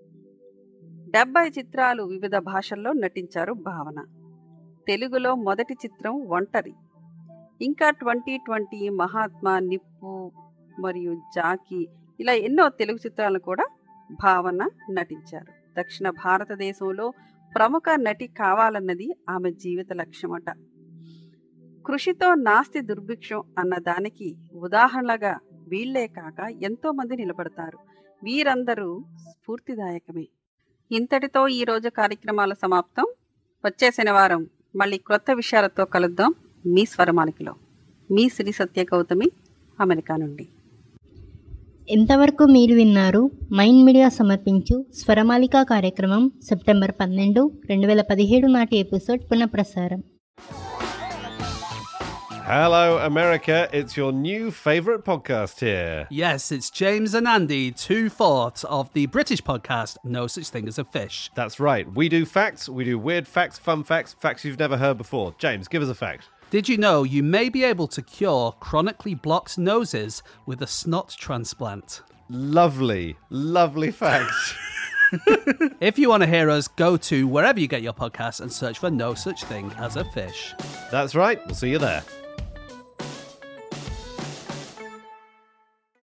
డెబ్బై చిత్రాలు వివిధ భాషల్లో నటించారు భావన తెలుగులో మొదటి చిత్రం ఒంటరి ఇంకా ట్వంటీ ట్వంటీ మహాత్మా నిప్పు మరియు జాకీ ఇలా ఎన్నో తెలుగు చిత్రాలను కూడా భావన నటించారు దక్షిణ భారతదేశంలో ప్రముఖ నటి కావాలన్నది ఆమె జీవిత లక్ష్యమట కృషితో నాస్తి దుర్భిక్షం అన్న దానికి ఉదాహరణగా వీళ్లే కాక ఎంతో మంది నిలబడతారు వీరందరూ స్ఫూర్తిదాయకమే ఇంతటితో ఈ రోజు కార్యక్రమాల సమాప్తం వచ్చే శనివారం మళ్ళీ క్రొత్త విషయాలతో కలుద్దాం మీ స్వరమాలికలో మీ శ్రీ సత్య గౌతమి అమెరికా నుండి ఇంతవరకు మీరు విన్నారు మైండ్ మీడియా సమర్పించు స్వరమాలిక కార్యక్రమం సెప్టెంబర్ పన్నెండు రెండు వేల పదిహేడు నాటి ఎపిసోడ్ పునఃప్రసారం Hello, America. It's your new favourite podcast here. Yes, it's James and Andy, two fourths of the British podcast No Such Thing as a Fish. That's right. We do facts, we do weird facts, fun facts, facts you've never heard before. James, give us a fact. Did you know you may be able to cure chronically blocked noses with a snot transplant? Lovely, lovely fact. If you want to hear us, go to wherever you get your podcasts and search for No Such Thing as a Fish. That's right. We'll see you there.